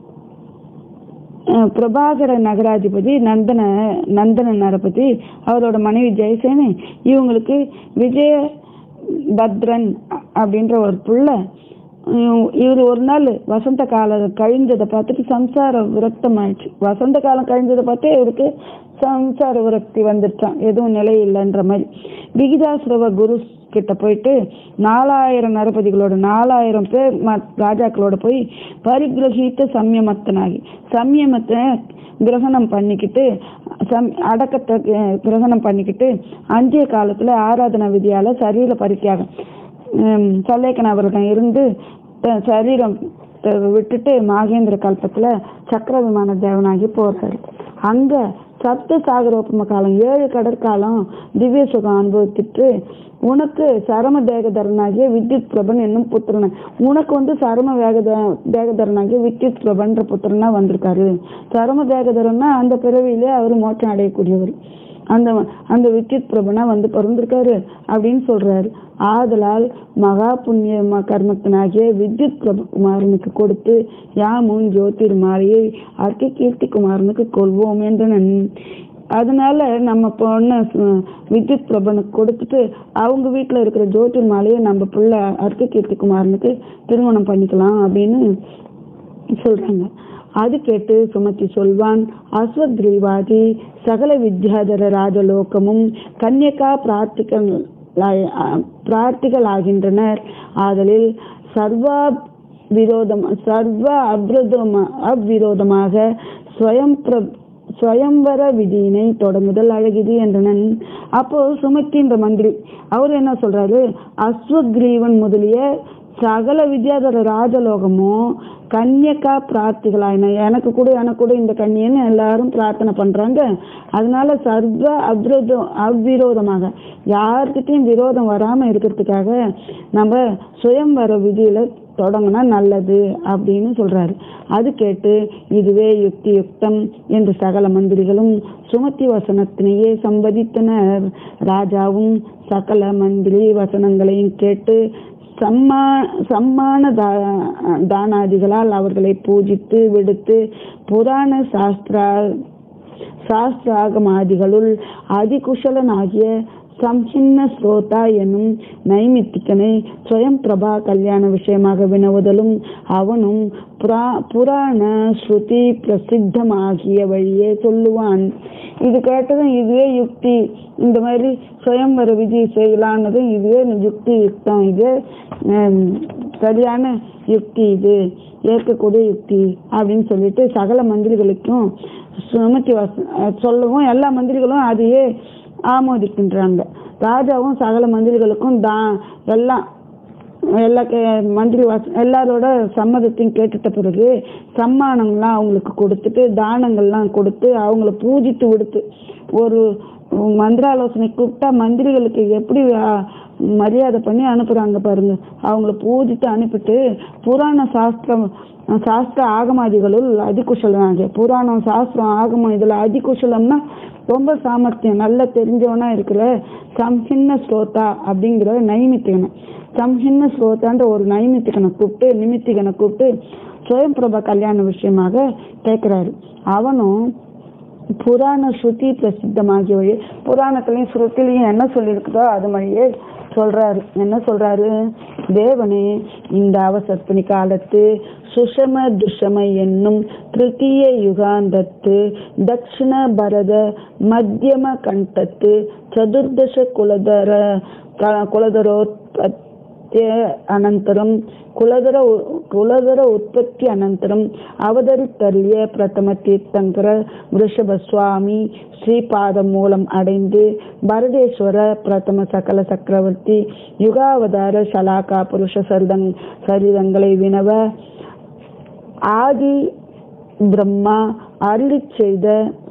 அஹ், பிரபாகர நகராதிபதி நந்தன நந்தன நரபதி அவரோட மனைவி ஜெயசேனி இவங்களுக்கு விஜய பத்ரன் அ- அப்படின்ற ஒரு புள்ள இவர் ஒரு நாள் வசந்த காலம் கழிந்ததை பார்த்துட்டு சம்சார விரக்தம் ஆயிடுச்சு வசந்த காலம் கழிந்ததை பார்த்து இவருக்கு சம்சார விரக்தி வந்துருச்சான் எதுவும் நிலை இல்லைன்ற மாதிரி விகிதாசுரவ குரு கிட்ட போயிட்டு நாலாயிரம் நரபதிகளோட நாலாயிரம் பேர் ம- ராஜாக்களோட போய் பரிகிரகித்த சம்யமத்தனாகி சம்யமத்தை கிரகணம் பண்ணிக்கிட்டு சம் அடக்கத்தை அஹ், கிரகணம் பண்ணிக்கிட்டு அந்திய காலத்துல ஆராதனா விதியால சரீர பரித்தியாகம் சல்லேக்கனாவரிடம் இருந்து த- சரீரம் த- விட்டுட்டு மாகேந்திர கல்பத்துல சக்கர விமான தேவனாகி போறாரு அங்க சப்த சாகரோபம காலம் ஏழு கடற்காலம் திவ்ய சுகம் அனுபவித்துட்டு உனக்கு சரம தேகதரனாகிய வித்யுத் பிரபன் என்னும் புத்திரன் உனக்கு வந்து சரம வேகத தேகதரனாகிய வித்யுத் பிரபன்ற புத்திரனா வந்திருக்காரு சரம தேகதரன்னா அந்த பிறவியிலே அவர் மோட்சம் அடையக்கூடியவர் அந்த அந்த வித்யுத் பிரபனா வந்து பிறந்திருக்காரு அப்படின்னு சொல்றாரு ஆதலால் மகா புண்ணிய ம- கர்மத்தினாகிய வித்யுத் பிரபு குமாரனுக்கு கொடுத்து யாமும் ஜோதிர் மாலையை அர்க்க கீர்த்தி குமாரனுக்கு கொள்வோம் என்றனன் அதனால நம்ம பொண்ணு சு- வித்யுத் பிரபனுக்கு கொடுத்துட்டு அவங்க வீட்டுல இருக்கிற ஜோதிர் மாலையை நம்ம பிள்ளை அர்க்க கீர்த்தி குமாரனுக்கு திருமணம் பண்ணிக்கலாம் அப்படின்னு சொல்றாங்க அது கேட்டு சுமதி சொல்வான் அஸ்வத்ரீவாதி சகல வித்யாதர ராஜலோகமும் கன்யகா பிரார்த்திகள் பிரார்த்திகளாகின்றனர் ஆதலில் சர்வா விரோதம் சர்வ அவ்விரோதமா அவ்விரோதமாக ஸ்வயம் பிர ஸ்வயம்வர விதியினை தொடங்குதல் அழகிது என்றனன் அப்போ சுமத்தின்ற மந்திரி அவர் என்ன சொல்றாரு அஸ்வக்ரீவன் முதலிய சகல வித்யாதர ராஜலோகமும் கன்யகா பிரார்த்திகளாயின எனக்கு கூட எனக்கு கூட இந்த கன்னியன்னு எல்லாரும் பிரார்த்தனை பண்றாங்க அதனால சர்வ அவ்விரோதம் அவ்விரோதமாக யார்கிட்டயும் விரோதம் வராம இருக்கிறதுக்காக நம்ம சுயம்வர விதியில தொடங்கினா நல்லது அப்படின்னு சொல்றாரு அது கேட்டு இதுவே யுக்தி யுக்தம் என்று சகல மந்திரிகளும் சுமதி வசனத்தினையே சம்பதித்தனர் ராஜாவும் சகல மந்திரி வசனங்களையும் கேட்டு சம்மா சம்மான தா- தானாதிகளால் அவர்களை பூஜித்து விடுத்து புராண சாஸ்திரா சாஸ்திராகமாதிகளுள் அதிகுஷலனாகிய சம்ஹின்ன ஸ்ரோதா எனும் நைமித்திகனை ஸ்வயம் பிரபா கல்யாண விஷயமாக வினவுதலும் அவனும் புரா புராண ஸ்ருதி பிரசித்தமாகிய வழியே சொல்லுவான் இது கேட்டதும் இதுவே யுக்தி இந்த மாதிரி சுயம்வர விதி செய்யலான்னதும் இதுவே யுக்தி யுக்தம் இது ஹம், சரியான யுக்தி இது ஏற்கக்கூடிய யுக்தி அப்படின்னு சொல்லிட்டு சகல மந்திரிகளுக்கும் சுமத்தி வாச சொல்லவும் எல்லா மந்திரிகளும் அதையே ஆமோதிக்கின்றாங்க ராஜாவும் சகல மந்திரிகளுக்கும் தா எல்லாம் எல்லா கே- மந்திரி வாச எல்லாரோட சம்மதத்தையும் கேட்டுட்ட பிறகு சம்மானம்லாம் அவங்களுக்கு கொடுத்துட்டு தானங்கள்லாம் கொடுத்து அவங்கள பூஜித்து விடுத்து ஒரு மந்திராலோசனை கூப்பிட்டா மந்திரிகளுக்கு எப்படி ஆ, மரியாதை பண்ணி அனுப்புறாங்க பாருங்க அவங்கள பூஜித்து அனுப்பிட்டு புராண சாஸ்திரம் சாஸ்திர ஆகமாதிகளுள் அதிகுஷலனாகிய புராணம் சாஸ்திரம் ஆகமம் இதுல அதிகுஷலம்னா ரொம்ப சாமர்த்தியம் நல்லா தெரிஞ்சவனா இருக்கிற சம்ஹின்ன ஸ்ரோதா அப்படிங்கிற நைமித்திகனை சம்ஹின்ன ஸ்ரோதான்ற ஒரு நைமித்திகனை கூப்பிட்டு நிமித்திகனை கூப்பிட்டு சுயம் பிரபா கல்யாண விஷயமாக கேட்கிறாரு அவனும் புராண ஸ்ருதி பிரசித்தமாகிய வழி புராணத்திலையும் ஸ்ருதிலையும் என்ன சொல்லியிருக்குதோ அது மாதிரியே சொல்றாரு என்ன சொல்றாரு தேவனே இந்த அவசர்ப்பணி காலத்து சுஷம துஷம என்னும் திருத்தீய யுகாந்தத்து தட்சிண பரத மத்தியம கண்டத்து சதுர்தச குலதர க- குலதரோத்பத்தி అనంతరం కులధర కులధర ఉత్పత్తి అనంతరం அவதரித்தருளிய பிரதம தீர்த்தங்கர ரிஷப சுவாமி ஸ்ரீபாதம் மூலம் அடைந்து பரதேஸ்வர பிரதம சகல சக்கரவர்த்தி யுகாவதார சலாகா புருஷ சரிதங் சரிதங்களை வினவ ஆதி பிரம்மா அருளிச் செய்த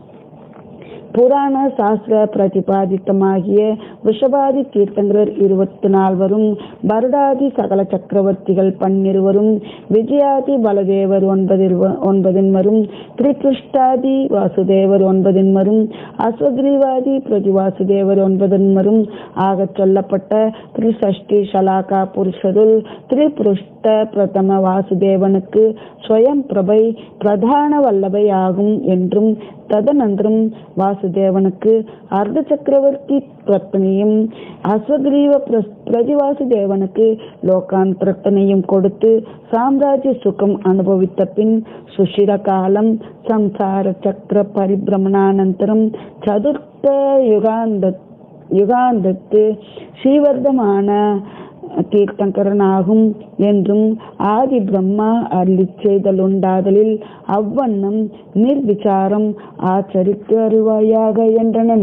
புராண சாஸ்திர பிரதிபாதித்தமாகிய விஷபாதி தீர்த்தங்கரர் இருபத்தி நால்வரும் பரடாதி சகல சக்கரவர்த்திகள் பன்னிருவரும் விஜயாதி பலதேவர் ஒன்பதில் ஒன்பதின்மரும் திரிகிருஷ்டாதி வாசுதேவர் ஒன்பதின்மரும் அஸ்வகிரீவாதி பிரதிவாசுதேவர் ஒன்பதின்மரும் ஆகச் சொல்லப்பட்ட திரிசஷ்டி சலாகா புருஷருள் திரிபுருஷ்ட பிரதம வாசுதேவனுக்கு ஸ்வயம் பிரபை பிரதான வல்லபை ஆகும் என்றும் ததனந்தரம் வாசுதேவனுக்கு அர்த்த சக்கரவர்த்தி பிரத்தனையும் அஸ்வகிரீவ பிர- பிரதிவாசுதேவனுக்கு லோகாந்தரத்தனையும் கொடுத்து சாம்ராஜ்ய சுகம் அனுபவித்த பின் சுஷிர காலம் சம்சார சக்கர பரிபிரமணானந்தரம் சதுர்த்த யுகாந்த யுகாந்தத்து ஸ்ரீவர்தமான தீர்த்தங்கரனாகும் என்றும் ஆதி பிரம்மா அருளிச் செய்தலுண்டாதலில் அவ்வண்ணம் நிர்விசாரம் ஆச்சரித்து அறிவாயாக என்றனன்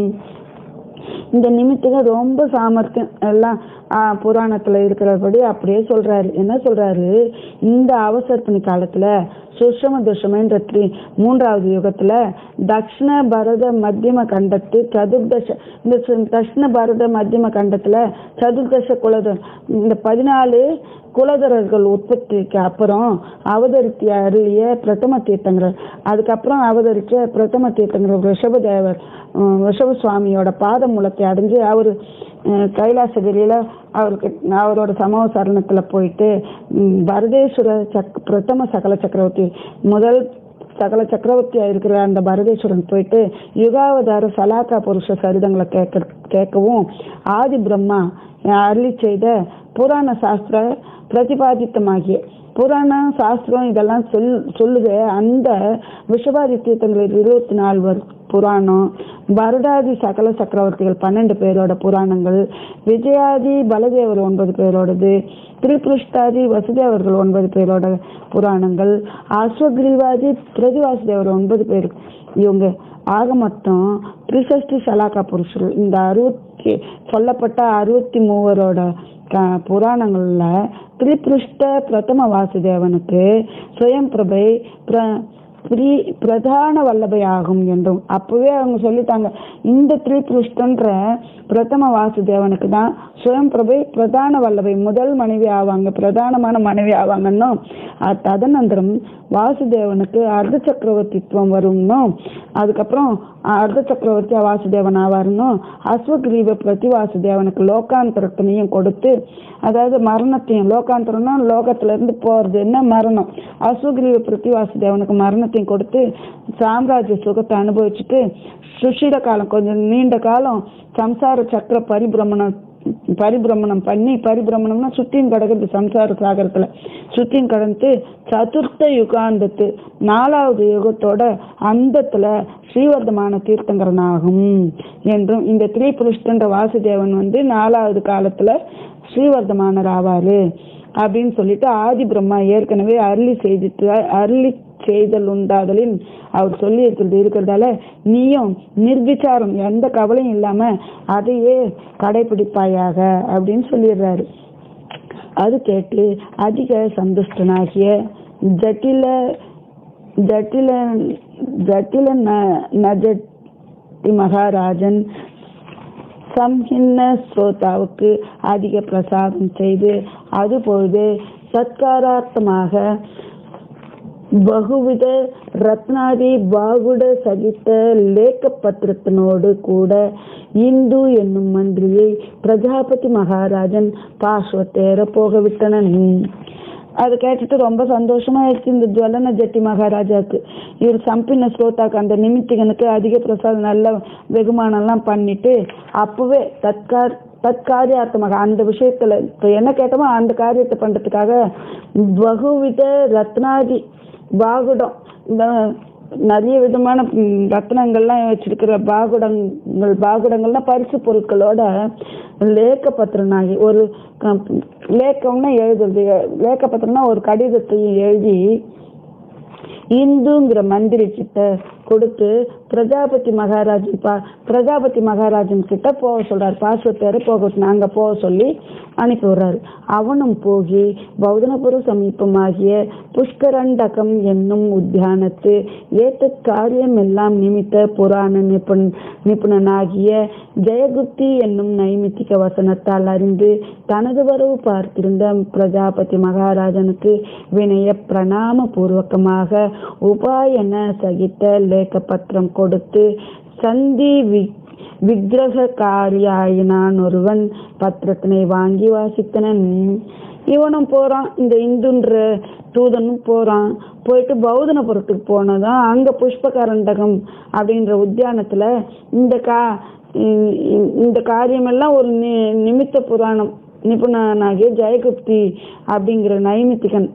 இந்த நிமித்திக ரொம்ப சாமர்த்தியம் எல்லாம் ஆ, புராணத்துல இருக்கிறபடி அப்படியே சொல்றாரு என்ன சொல்றாரு இந்த அவசர்ப்பணி காலத்துல சுஷம துஷமன்ற த்ரீ மூன்றாவது யுகத்துல தக்ஷண பரத மத்தியம கண்டத்து சதுர்தச இந்த சு- தக்ஷண பரத மத்தியம கண்டத்துல சதுர்தச குலத இந்த பதினாலு குலதரர்கள் உற்பத்திக்கு அப்புறம் அவதரித்தி அருளிய பிரதம தீர்த்தங்கர் அதுக்கப்புறம் அவதரிச்ச பிரதம தீர்த்தங்கர் ரிஷபதேவர் உம், ரிஷப சுவாமியோட பாத மூலத்தை அடைஞ்சு அவர் கைலாசகிரியில அவருக்கு அவரோட சமூக சரணத்துல போயிட்டு உம், பரதேஸ்வர சக் பிரதம சகல சக்கரவர்த்தி முதல் சகல சக்கரவர்த்தியா இருக்கிற அந்த பரதேஸ்வரன் போயிட்டு யுகாவதார சலாக்கா புருஷ சரிதங்களை கேட்க கேட்கவும் ஆதி பிரம்மா அருளி செய்த புராண சாஸ்திர பிரதிபாதித்தமாகிய புராணம் சாஸ்திரம் இதெல்லாம் சொல் சொல்லுது அந்த விஷபாதி தீர்த்தங்களில் இருபத்தி நாலு வர் புராணம் பரடாதி சகல சக்கரவர்த்திகள் பன்னெண்டு பேரோட புராணங்கள் விஜயாதி பலதேவர் ஒன்பது பேரோடது திரிபுருஷ்டாதி வசுதேவர்கள் ஒன்பது பேரோட புராணங்கள் அஸ்வகிரீவாதி பிரதிவாசுதேவர் ஒன்பது பேர் இவங்க ஆக மொத்தம் திரிசஷ்டி சலாக்கா புருஷர்கள் இந்த அறுபத்தி சொல்லப்பட்ட அறுபத்தி மூவரோட க- புராணங்கள்ல திரிபுருஷ்ட பிரதம வாசுதேவனுக்கு சுயம் பிரபை பிர பிரி பிரதான வல்லபை ஆகும் என்றும் அப்பவே அவங்க சொல்லிட்டாங்க இந்த திரிபுருஷ்டன்ற பிரதம வாசுதேவனுக்கு தான் சுயம் பிரபை பிரதான வல்லபை முதல் மனைவி ஆவாங்க பிரதானமான மனைவி ஆவாங்கன்னும் அ- ததனந்தரம் வாசுதேவனுக்கு அர்த்த சக்கரவர்த்தித்துவம் வரும்னும் அதுக்கப்புறம் அர்த்த சக்கரவர்த்தி வாசுதேவன் ஆவாருன்னும் அஸ்வகிரீவ பிரதி வாசுதேவனுக்கு லோகாந்தரத்தினையும் கொடுத்து அதாவது மரணத்தையும் லோகாந்தரம்னா லோகத்துல இருந்து போறது என்ன மரணம் அஸ்வகிரீவ பிரதி வாசுதேவனுக்கு மரணத்தையும் கொடுத்து சாம்ராஜ்ய சுகத்தை அனுபவிச்சுட்டு சுஷிர காலம் கொஞ்சம் நீண்ட காலம் சம்சார சக்கர பரிபிரமணம் பரிபிரமணம் பண்ணி பரிபிரமணம்னா சுத்தியும் கிடக்குது சம்சார சாகரத்துல சுத்தியும் கடந்து சதுர்த்த யுகாந்தத்து நாலாவது யுகத்தோட அந்தத்துல ஸ்ரீவர்தமான தீர்த்தங்கரனாகும் என்றும் இந்த திரிபுருஷ்டன்ற வாசுதேவன் வந்து நாலாவது காலத்துல ஸ்ரீவர்தமானர் ஆவாரு அப்படின்னு சொல்லிட்டு ஆதி பிரம்மா ஏற்கனவே அருளி செய்திட்டு அருளி செய்தல் உண்டாதலின் அவர் சொல்லி இருக்கிறது இருக்கிறதால நீயும் நிர்விச்சாரம் எந்த கவலையும் இல்லாம அதையே கடைபிடிப்பாயாக அப்படின்னு சொல்லிடுறாரு அது கேட்டு அதிக சந்துஷ்டனாகிய ஜட்டில ஜட்டில ஜட்டில ந- நஜட்டி மகாராஜன் சம்ஹின்ன ஸ்ரோதாவுக்கு அதிக பிரசாதம் செய்து அதுபொழுது சத்காரார்த்தமாக பகுவித ரத்னாதி பாகுட சகித்த லேக்க பத்திரத்தினோடு கூட இந்து என்னும் மந்திரியை பிரஜாபதி மகாராஜன் பாஸ்வத்தேர போக விட்டனன் அது கேட்டுட்டு ரொம்ப சந்தோஷமா ஆயிடுச்சு இந்த ஜுவலன ஜட்டி மகாராஜாவுக்கு இவர் சம்பின ஸ்ரோதாக்கு அந்த நிமித்திகனுக்கு அதிக பிரசாதம் நல்ல வெகுமானம்லாம் பண்ணிட்டு அப்பவே தற்கார் தற்காரியார்த்தமாக அந்த விஷயத்துல இப்ப என்ன கேட்டோமோ அந்த காரியத்தை பண்றதுக்காக பகுவித ரத்னாதி பாகுடம் இந்த நிறைய விதமான ம், ரத்னங்கள்லாம் வச்சிருக்கிற பாகுடங்கள் பாகுடங்கள்னா பரிசு பொருட்களோட லேக்க பத்திரனாகி ஒரு க- லேக்கம்னா எழுதுறது லேக்க பத்திரம்னா ஒரு கடிதத்தையும் எழுதி இந்துங்கிற மந்திரி கிட்ட கொடுத்து பிரஜாபதி மகாராஜன் பா பிரஜாபதி மகாராஜன் கிட்ட போக சொல்றாரு பாஸ்வத்தேர போக நாங்க போக சொல்லி அனுப்பி விடுறாரு அவனும் போகி பௌதனபுர சமீபமாகிய புஷ்கரண்டகம் என்னும் உத்தியானத்து ஏத்த காரியம் எல்லாம் நிமித்த புராண நிபுண் நிபுணனாகிய ஜெயகுப்தி என்னும் நைமித்திக வசனத்தால் அறிந்து தனது வரவு பார்த்திருந்த பிரஜாபதி மகாராஜனுக்கு வினய பிரணாம பூர்வகமாக உபாயன சகித்த லேக்க பத்திரம் கொடுத்து சந்தி வி விக்கிரகக்காரியாயினான் ஒருவன் பத்திரத்தினை வாங்கி வாசித்தனன் இவனும் போறான் இந்த இந்துன்ற தூதனும் போறான் போயிட்டு பௌதனபுரத்துக்கு போனதான் அங்க புஷ்பகரண்டகம் அப்படின்ற உத்தியானத்துல இந்த கா இ- இ- இந்த காரியமெல்லாம் ஒரு நி நிமித்த புராணம் நிபுணனாகிய ஜெயகுப்தி அப்படிங்கிற நைமித்திகன்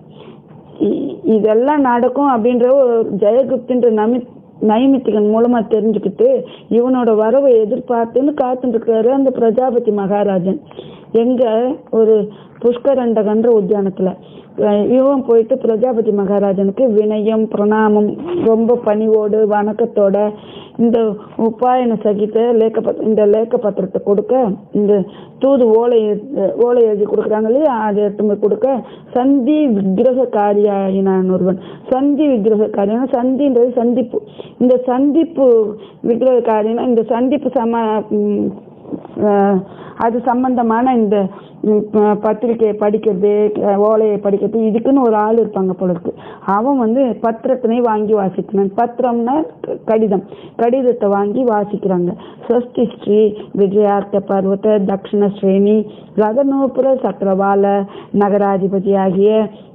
இ- இதெல்லாம் நடக்கும் அப்படின்ற ஒரு ஜெயகுப்தின்ற நமி நைமித்திகன் மூலமா தெரிஞ்சுக்கிட்டு இவனோட வரவை எதிர்பார்த்துன்னு காத்துட்டு இருக்காரு அந்த பிரஜாபதி மகாராஜன் எங்க ஒரு புஷ்கரண்டகன்ற உத்தியானத்துல அஹ் இவன் போயிட்டு பிரஜாபதி மகாராஜனுக்கு வினயம் பிரணாமம் ரொம்ப பணிவோடு வணக்கத்தோட இந்த உபாயன சகித லேக்க பத் இந்த லேக்க பத்திரத்தை கொடுக்க இந்த தூது ஓலை எ- ஓலை எழுதி கொடுக்குறாங்க இல்லையா அதை எடுத்து போய் கொடுக்க சந்தி விக்கிரக காரியாயினான் ஒருவன் சந்தி விக்கிரக காரியம் சந்தின்றது சந்திப்பு இந்த சந்திப்பு விக்கிரக காரியம் இந்த சந்திப்பு சம ம், அஹ், அது சம்பந்தமான இந்த ம், ப- பத்திரிக்கையை படிக்கிறது அஹ், ஓலையை படிக்கிறது இதுக்குன்னு ஒரு ஆள் இருப்பாங்க போல இருக்கு அவன் வந்து பத்திரத்தினை வாங்கி வாசிக்கிறான் பத்திரம்னா க- கடிதம் கடிதத்தை வாங்கி வாசிக்கிறாங்க ஸ்வஸ்தி ஸ்ரீ விஜயார்த்த பர்வத தக்ஷண ஸ்ரேணி ரகநூபுர சக்கரவால நகராதிபதி ஆகிய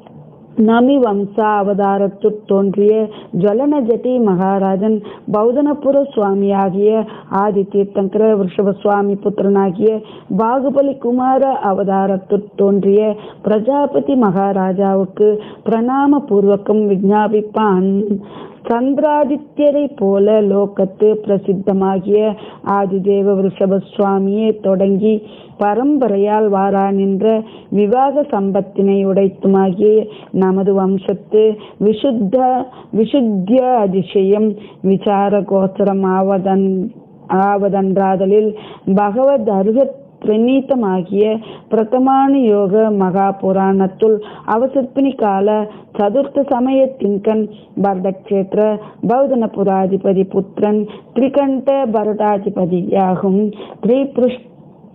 நமி வம்சா அவதாரத்துட் தோன்றிய ஜுவலன ஜட்டி மகாராஜன் பௌதனபுர சுவாமியாகிய ஆதி தீர்த்தங்கர ரிஷப சுவாமி புத்திரனாகிய பாகுபலி குமார அவதாரத்துட் தோன்றிய பிரஜாபதி மகாராஜாவுக்கு பிரணாம பூர்வகம் விஞ்ஞாபிப்பான் சந்திராதித்யரை போல லோகத்து பிரசித்தமாகிய ஆதிதேவ ரிஷப சுவாமியை தொடங்கி பரம்பரையால் வாரா நின்ற விவாக சம்பத்தினை உடைத்துமாகிய நமது வம்சத்து விசுத்த விசுத்திய அதிசயம் விசார கோச்சரம் ஆவதன் ஆவதன்றாதலில் பகவத் அருகத் பிரணீத்தமாகிய பிரதமான யோக மகா புராணத்துள் அவசர்ப்பினி கால சதுர்த்த சமயத்தின்கண் பரதக்ஷேத்திர பௌதன புராதிபதி புத்திரன் திரிகண்ட பரதாதிபதியாகும் திரிபுருஷ்ட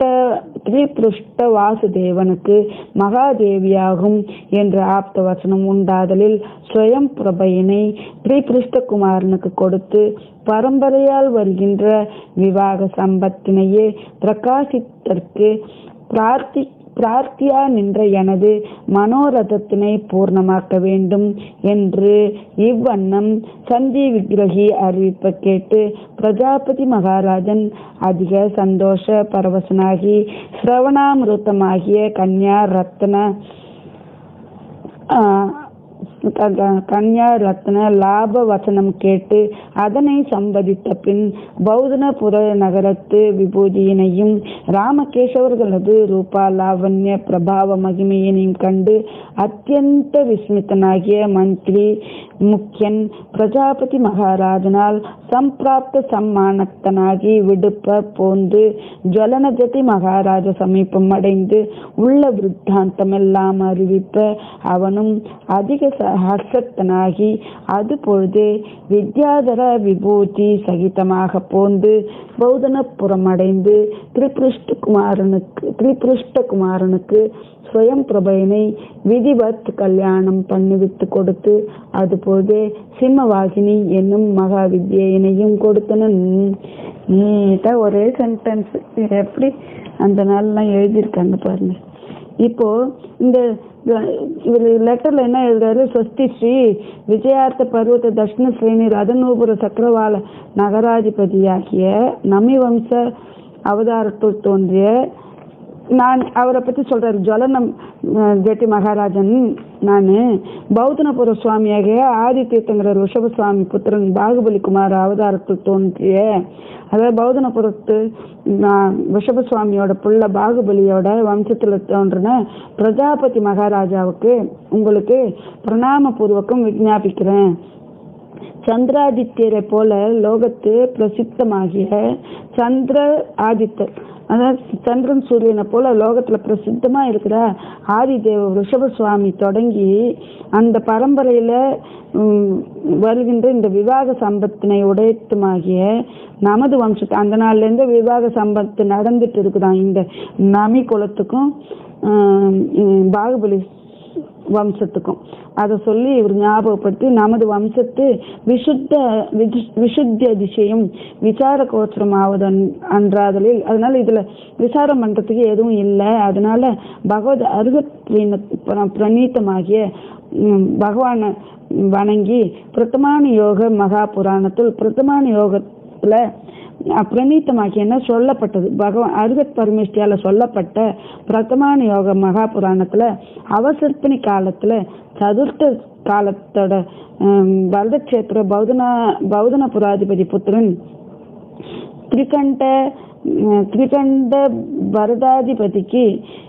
திரிபுருஷ்ட வாசுதேவனுக்கு மகாதேவியாகும் என்ற ஆப்த வசனம் உண்டாதலில் ஸ்வயம் பிரபையினை திரிபுருஷ்ட குமாரனுக்கு கொடுத்து பரம்பரையால் வருகின்ற விவாக சம்பத்தினையே பிரகாசித்தற்கு பிரார்த்தி பிரார்த்தியா நின்ற எனது மனோரதத்தினை பூர்ணமாக்க வேண்டும் என்று இவ்வண்ணம் சந்தி விக்கிரகி அறிவிப்ப கேட்டு பிரஜாபதி மகாராஜன் அதிக சந்தோஷ பரவசனாகி சிரவணாமிருத்தமாகிய கன்யா ரத்ன ஆஹ் க- க- கன்யா ரத்ன லாப வசனம் கேட்டு அதனை சம்பதித்த பின் பௌதனபுர நகரத்து விபூதியினையும் ராமகேசவர்களது ரூபா லாவண்ய பிரபாவ மகிமையினையும் கண்டு அத்தியந்த விஸ்மித்தனாகிய மந்திரி முக்கியன் பிரஜாபதி மகாராஜனால் சம்பிராப்த சம்மானத்தனாகி விடுப்ப போந்து ஜுவலனஜதி மகாராஜ சமீபம் அடைந்து உள்ள விருத்தாந்தமெல்லாம் அறிவிப்ப அவனும் அதிக ச- ஹர்ஷத்தனாகி அது பொழுதே வித்யாதர விபூதி சகிதமாக போந்து பௌதனபுரம் அடைந்து திரிபுருஷ்ட குமாரனுக்கு திரிபுருஷ்ட குமாரனுக்கு ஸ்வயம் பிரபையினை விதிவத் கல்யாணம் பண்ணிவிட்டு கொடுத்து அது அப்போதே சிம்மவாகினி என்னும் மகா வித்யினையும் கொடுத்தனன் நீட்டா ஒரே சென்டென்ஸ் எப்படி அந்த நாள்லாம் எழுதியிருக்காங்க பாருங்க இப்போ இந்த இவர் லெட்டர்ல என்ன எழுதுறாரு ஸ்வஸ்தி ஸ்ரீ விஜயார்த்த பர்வத தட்சிண ஸ்ரேணி ரதநூபுர சக்கரவால நகராதிபதியாகிய நமி வம்ச அவதாரத்தில் தோன்றிய நான் அவரை பத்தி சொல்றாரு ஜுவலனம் அஹ், ஜெட்டி மகாராஜன் நான் பௌத்தனபுர சுவாமியாகிய ஆதி தீர்த்தங்கிற ரிஷப சுவாமி புத்திரன் பாகுபலி குமார அவதாரத்தில் தோன்றிய அதாவது பௌத்தனபுரத்து நான் ரிஷப சுவாமியோட புள்ள பாகுபலியோட வம்சத்துல தோன்றின பிரஜாபதி மகாராஜாவுக்கு உங்களுக்கு பிரணாம பூர்வகம் விஞ்ஞாபிக்கிறேன் சந்திராதித்யரை போல லோகத்து பிரசித்தமாகிய சந்திர ஆதித்தர் அதாவது சந்திரன் சூரியனை போல லோகத்துல பிரசித்தமா இருக்கிற ஆதிதேவ ரிஷப சுவாமி தொடங்கி அந்த பரம்பரையில உம், வருகின்ற இந்த விவாக சம்பத்தினை உடைத்துமாகிய நமது வம்சத்து அந்த நாள்ல இருந்து விவாக சம்பத்து நடந்துட்டு இருக்குதாம் இந்த நமி குலத்துக்கும் ஆஹ், உம், பாகுபலி வம்சத்துக்கும் அதை சொல்லி இவர் ஞாபகப்படுத்தி நமது வம்சத்து விசுத்த விது- விசுத்தி அதிசயம் விசார கோச்சரம் ஆவதன் அன்றாதலில் அதனால இதுல விசாரம் பண்றதுக்கு எதுவும் இல்லை அதனால பகவத் அருகத் பிரணீத்தமாகிய உம், பகவானை வணங்கி பிரத்தமான யோக மகா புராணத்தில் பிரத்தமான யோகத்துல பிரணீத்தமாக்கி என்ன சொல்லப்பட்டது பகவான் அருகத் பரமேஷ்டியால சொல்லப்பட்ட பிரதமான யோக மகா புராணத்துல அவசர்ப்பணி காலத்துல சதுர்த்த காலத்தோட ஹம், பரதக்ஷேத்திர பௌதனா பௌதன புராதிபதி புத்திரன் திரிகண்ட உம், திரிகண்ட பரதாதிபதிக்கு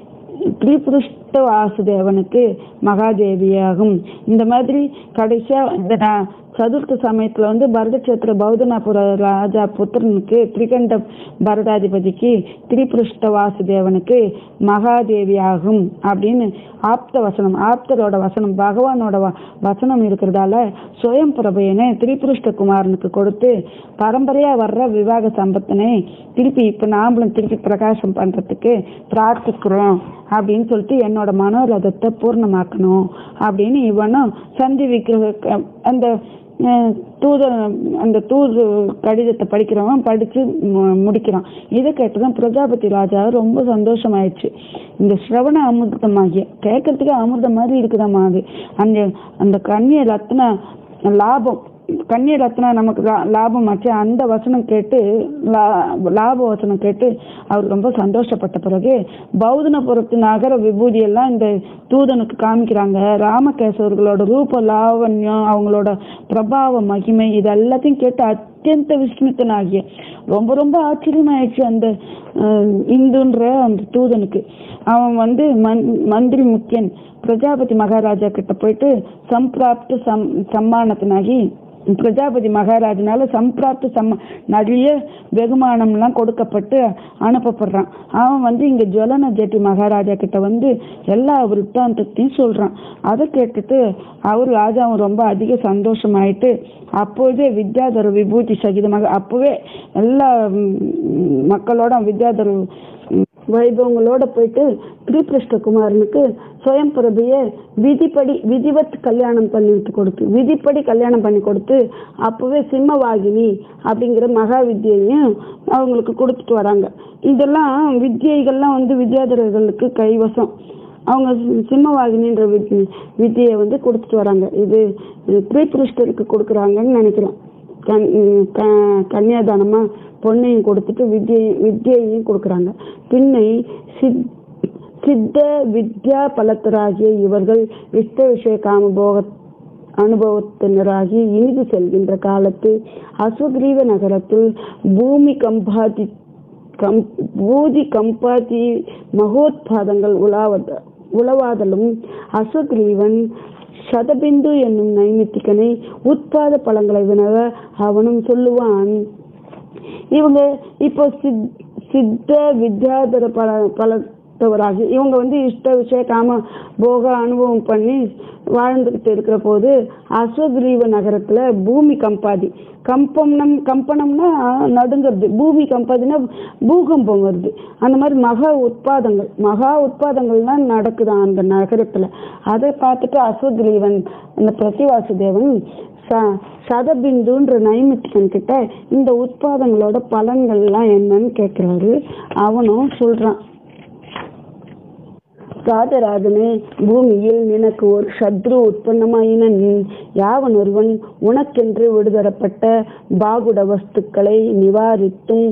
திரிபுருஷ்ட வாசுதேவனுக்கு மகாதேவியாகும் இந்த மாதிரி கடைசியா இந்த நா- சதுர்த்த சமயத்துல வந்து பரதக்ஷேத்திர பௌதனாபுர ராஜா புத்திரனுக்கு திரிகண்ட பரதாதிபதிக்கு திரிபுருஷ்ட வாசுதேவனுக்கு மகாதேவியாகும் அப்படின்னு ஆப்த வசனம் ஆப்தரோட வசனம் பகவானோட வ- வசனம் இருக்கிறதால சுயம் பிரபையனை திரிபுருஷ்ட குமாரனுக்கு கொடுத்து பரம்பரையா வர்ற விவாக சம்பத்தினை திருப்பி இப்ப நாமளும் திருப்பி பிரகாசம் பண்றதுக்கு பிரார்த்திக்கிறோம் அப்படின்னு சொல்லிட்டு என்னோட மனோரதத்தை பூர்ணமாக்கணும் அப்படின்னு இவனும் சந்தி விக்கிரக அந்த அஹ், தூத அந்த தூது கடிதத்தை படிக்கிறவன் படிச்சு மு- முடிக்கிறான் இதை கேட்டுதான் பிரஜாபதி ராஜா ரொம்ப சந்தோஷமாயிடுச்சு இந்த சிரவண அமிர்தமாகிய கேட்கறதுக்கு அமிர்தம் மாதிரி இருக்குதாம்மா அது அந்த அந்த கண்ணிய ரத்ன லாபம் கண்ணிய ரத்னா நமக்கு லா- லாபம் ஆச்சு அந்த வசனம் கேட்டு லா- லாப வசனம் கேட்டு அவர் ரொம்ப சந்தோஷப்பட்ட பிறகு பௌதனபுரத்து நகர விபூதி எல்லாம் இந்த தூதனுக்கு காமிக்கிறாங்க ராமகேசவர்களோட ரூப லாவண்யம் அவங்களோட பிரபாவ மகிமை இது எல்லாத்தையும் கேட்டு அத்தியந்த விஸ்மித்தனாகிய ரொம்ப ரொம்ப ஆச்சரியமாயிடுச்சு அந்த அஹ், இந்துன்ற அந்த தூதனுக்கு அவன் வந்து மந் மந்திரி முக்கியன் பிரஜாபதி மகாராஜா கிட்ட போயிட்டு சம்பிராப்த சம் சம்மானத்தினாகி பிரஜாபதி மகாராஜனால சம்பிராப்த சம்ம நிறைய வெகுமானம்லாம் கொடுக்கப்பட்டு அனுப்பப்படுறான் அவன் வந்து இங்க ஜுவலன ஜெட்டி மகாராஜா கிட்ட வந்து எல்லா விருத்தாந்தத்தையும் சொல்றான் அதை கேட்டுட்டு அவர் ராஜாவும் ரொம்ப அதிக சந்தோஷமாயிட்டு அப்போதே வித்யாதர விபூதி சகிதமாக அப்பவே எல்லா ம், மக்களோட வித்யாதர ம், வைபவங்களோட போயிட்டு திரிபிருஷ்ட குமாரனுக்கு சுயம் பிரபைய விதிப்படி விதிவத் கல்யாணம் பண்ணிட்டு கொடுத்து விதிப்படி கல்யாணம் பண்ணி கொடுத்து அப்பவே சிம்மவாகினி அப்படிங்கிற மகா வித்யையும் அவங்களுக்கு கொடுத்துட்டு வராங்க இதெல்லாம் வித்யைகள்லாம் வந்து வித்யாதரர்களுக்கு கைவசம் அவங்க சி- சிம்மவாகினின்ற வித் வித்தியை வந்து கொடுத்துட்டு வராங்க இது திரிபுருஷ்டருக்கு கொடுக்குறாங்கன்னு நினைக்கிறேன் கன் க- கன்னியாதானமா பொண்ணையும் கொடுத்துட்டு வித்யை வித்யையும் கொடுக்குறாங்க பின்னை சித் சித்த வித்யா பலத்தராகிய இவர்கள் இஷ்ட விஷய காமபோக அனுபவத்தினராகி இனிது செல்கின்ற காலத்து அஸ்வகிரீவ நகரத்தில் பூமி கம்பாதி கம் பூதி கம்பாதி மகோத்பாதங்கள் உலாவத உளவாதலும் அஸ்வகிரீவன் சதபிந்து என்னும் நைமித்திகனை உட்பாத பழங்களை வினவ அவனும் சொல்லுவான் இவங்க இப்போ சித் சித்த வித்யாதர பல பல தவறாகி இவங்க வந்து இஷ்ட விஷய காம போக அனுபவம் பண்ணி வாழ்ந்துகிட்டு இருக்கிற போது அஸ்வக்ரீவ நகரத்துல பூமி கம்பாதி கம்பம்னம் கம்பனம்னா நடுங்கிறது பூமி கம்பாதினா பூகம்பம் வருது அந்த மாதிரி மகா உட்பாதங்கள் மகா உட்பாதங்கள்லாம் நடக்குதாம் அந்த நகரத்துல அதை பார்த்துட்டு அஸ்வக்ரீவன் அந்த பிரதிவாசுதேவன் ச சதபிந்துன்ற நைமித்திகன் கிட்ட இந்த உட்பாதங்களோட பலன்கள்லாம் என்னன்னு கேட்கிறாரு அவனும் சொல்றான் ராஜராஜனே பூமியில் நினக்கு ஒரு சத்ரு உற்பத்தமாயின யாவன் ஒருவன் உனக்கென்று விடுதரப்பட்ட பாகுட வஸ்துக்களை நிவாரித்தும்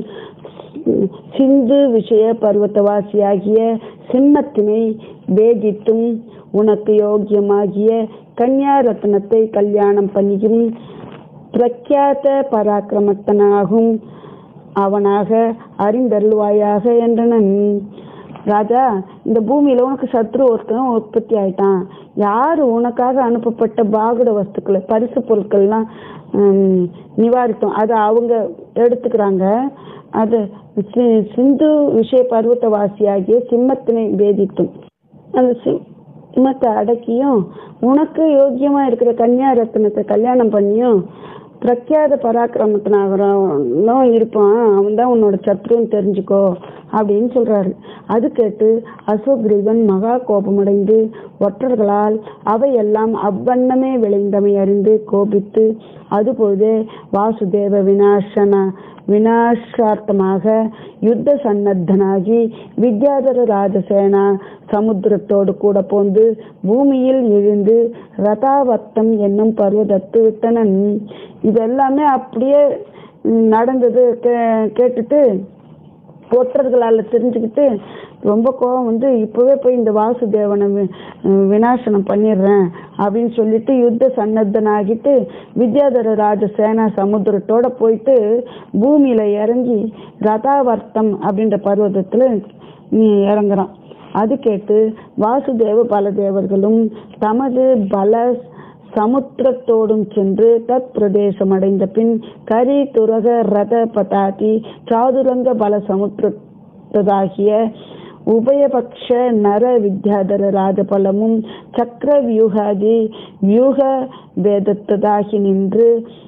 சிந்து விஷய பர்வத்தவாசியாகிய சிம்மத்தினை வேதித்தும் உனக்கு யோக்கியமாகிய கன்யா ரத்னத்தை கல்யாணம் பண்ணியும் பிரக்யாத பராக்கிரமத்தனாகும் அவனாக அறிந்தருள்வாயாக என்றனன் ராஜா இந்த பூமியில உனக்கு சத்ரு ஒருத்தன் உற்பத்தி ஆயிட்டான் யாரு உனக்காக அனுப்பப்பட்ட பாகுட வஸ்துக்களை பரிசு பொருட்கள்லாம் ஹம், நிவாரித்தோம் அதை அவங்க எடுத்துக்கிறாங்க அது சி- சிந்து விஷய பர்வத்தவாசியாகிய சிம்மத்தினை வேதித்தும் அந்த சிம்மத்தை அடக்கியும் உனக்கு யோக்கியமா இருக்கிற கன்யா ரத்னத்தை கல்யாணம் பண்ணியும் பிரக்யாத பராக்கிரமத்தினாகிறவனும் இருப்பான் அவன் தான் உன்னோட சத்ருன்னு தெரிஞ்சுக்கோ அப்படின்னு சொல்றாரு அது கேட்டு அசோக்ரீவன் மகா கோபமடைந்து ஒற்றர்களால் அவையெல்லாம் அவ்வண்ணமே விளைந்தமை அறிந்து கோபித்து அதுபோது வாசுதேவ விநாசன விநாசார்த்தமாக யுத்த சன்னத்தனாகி வித்யாதர ராஜசேனா சமுத்திரத்தோடு கூட போந்து பூமியில் இழிந்து ரதாவர்த்தம் என்னும் பர்வதத்து விட்டனன் இது எல்லாமே அப்படியே ம், நடந்தது கே- கேட்டுட்டு ஒற்றர்களால தெரிஞ்சுக்கிட்டு ரொம்ப கோபம் வந்து இப்பவே போய் இந்த வாசுதேவனை வி- விநாசனம் பண்ணிடுறேன் அப்படின்னு சொல்லிட்டு யுத்த சன்னத்தனாகிட்டு வித்யாதர ராஜ சேனா சமுத்திரத்தோட போயிட்டு பூமியில இறங்கி ரதாவர்த்தம் அப்படின்ற பர்வதத்துல நீ இறங்குறான் அது கேட்டு வாசுதேவ பலதேவர்களும் தமது பல சமுத்திரத்தோடும் சென்று தத் பிரதேசம் அடைந்த பின் கரி துரக ரத பதாதி சாதுரங்க பல சமுத்திரத்ததாகிய உபயபக்ஷ நர வித்யாதர ராஜபலமும் சக்கர வியூகாதி வியூக வேதத்ததாகி நின்று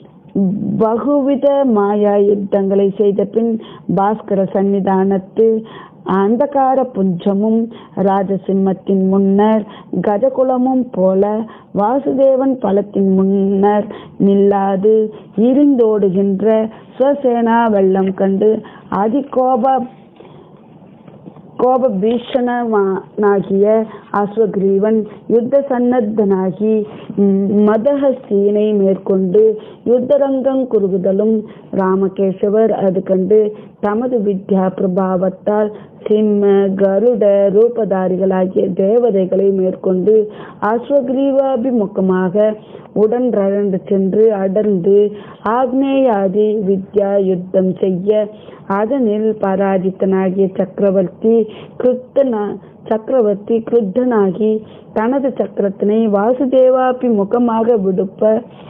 பகுவித மாயா யுத்தங்களை செய்த பின் பாஸ்கர சன்னிதானத்து அந்தகார புஞ்சமும் ராஜசிம்மத்தின் முன்னர் கஜகுலமும் போல வாசுதேவன் பலத்தின் முன்னர் நில்லாது இருந்தோடுகின்ற ஸ்வசேனா வெள்ளம் கண்டு அதிகோப கோப பீஷணனாகிய அஸ்வக்ரீவன் யுத்த சன்னத்தனாகி ம், மதஹஸ்தீனை மேற்கொண்டு யுத்தரங்கம் குறுகுதலும் ராமகேசவர் அது கண்டு தமது வித்யா பிரபாவத்தால் சிம்ம கருட ரூபதாரிகளாகிய தேவதைகளை மேற்கொண்டு அஸ்வக்ரீவாபிமுகமாக உடன் ரழந்து சென்று அடர்ந்து ஆக்னேயாதி வித்யா யுத்தம் செய்ய அதனில் பராஜித்தனாகிய சக்கரவர்த்தி கிருத்தனா சக்கரவர்த்தி கிருத்தனாகி தனது சக்கரத்தினை வாசுதேவாபி முகமாக விடுப்ப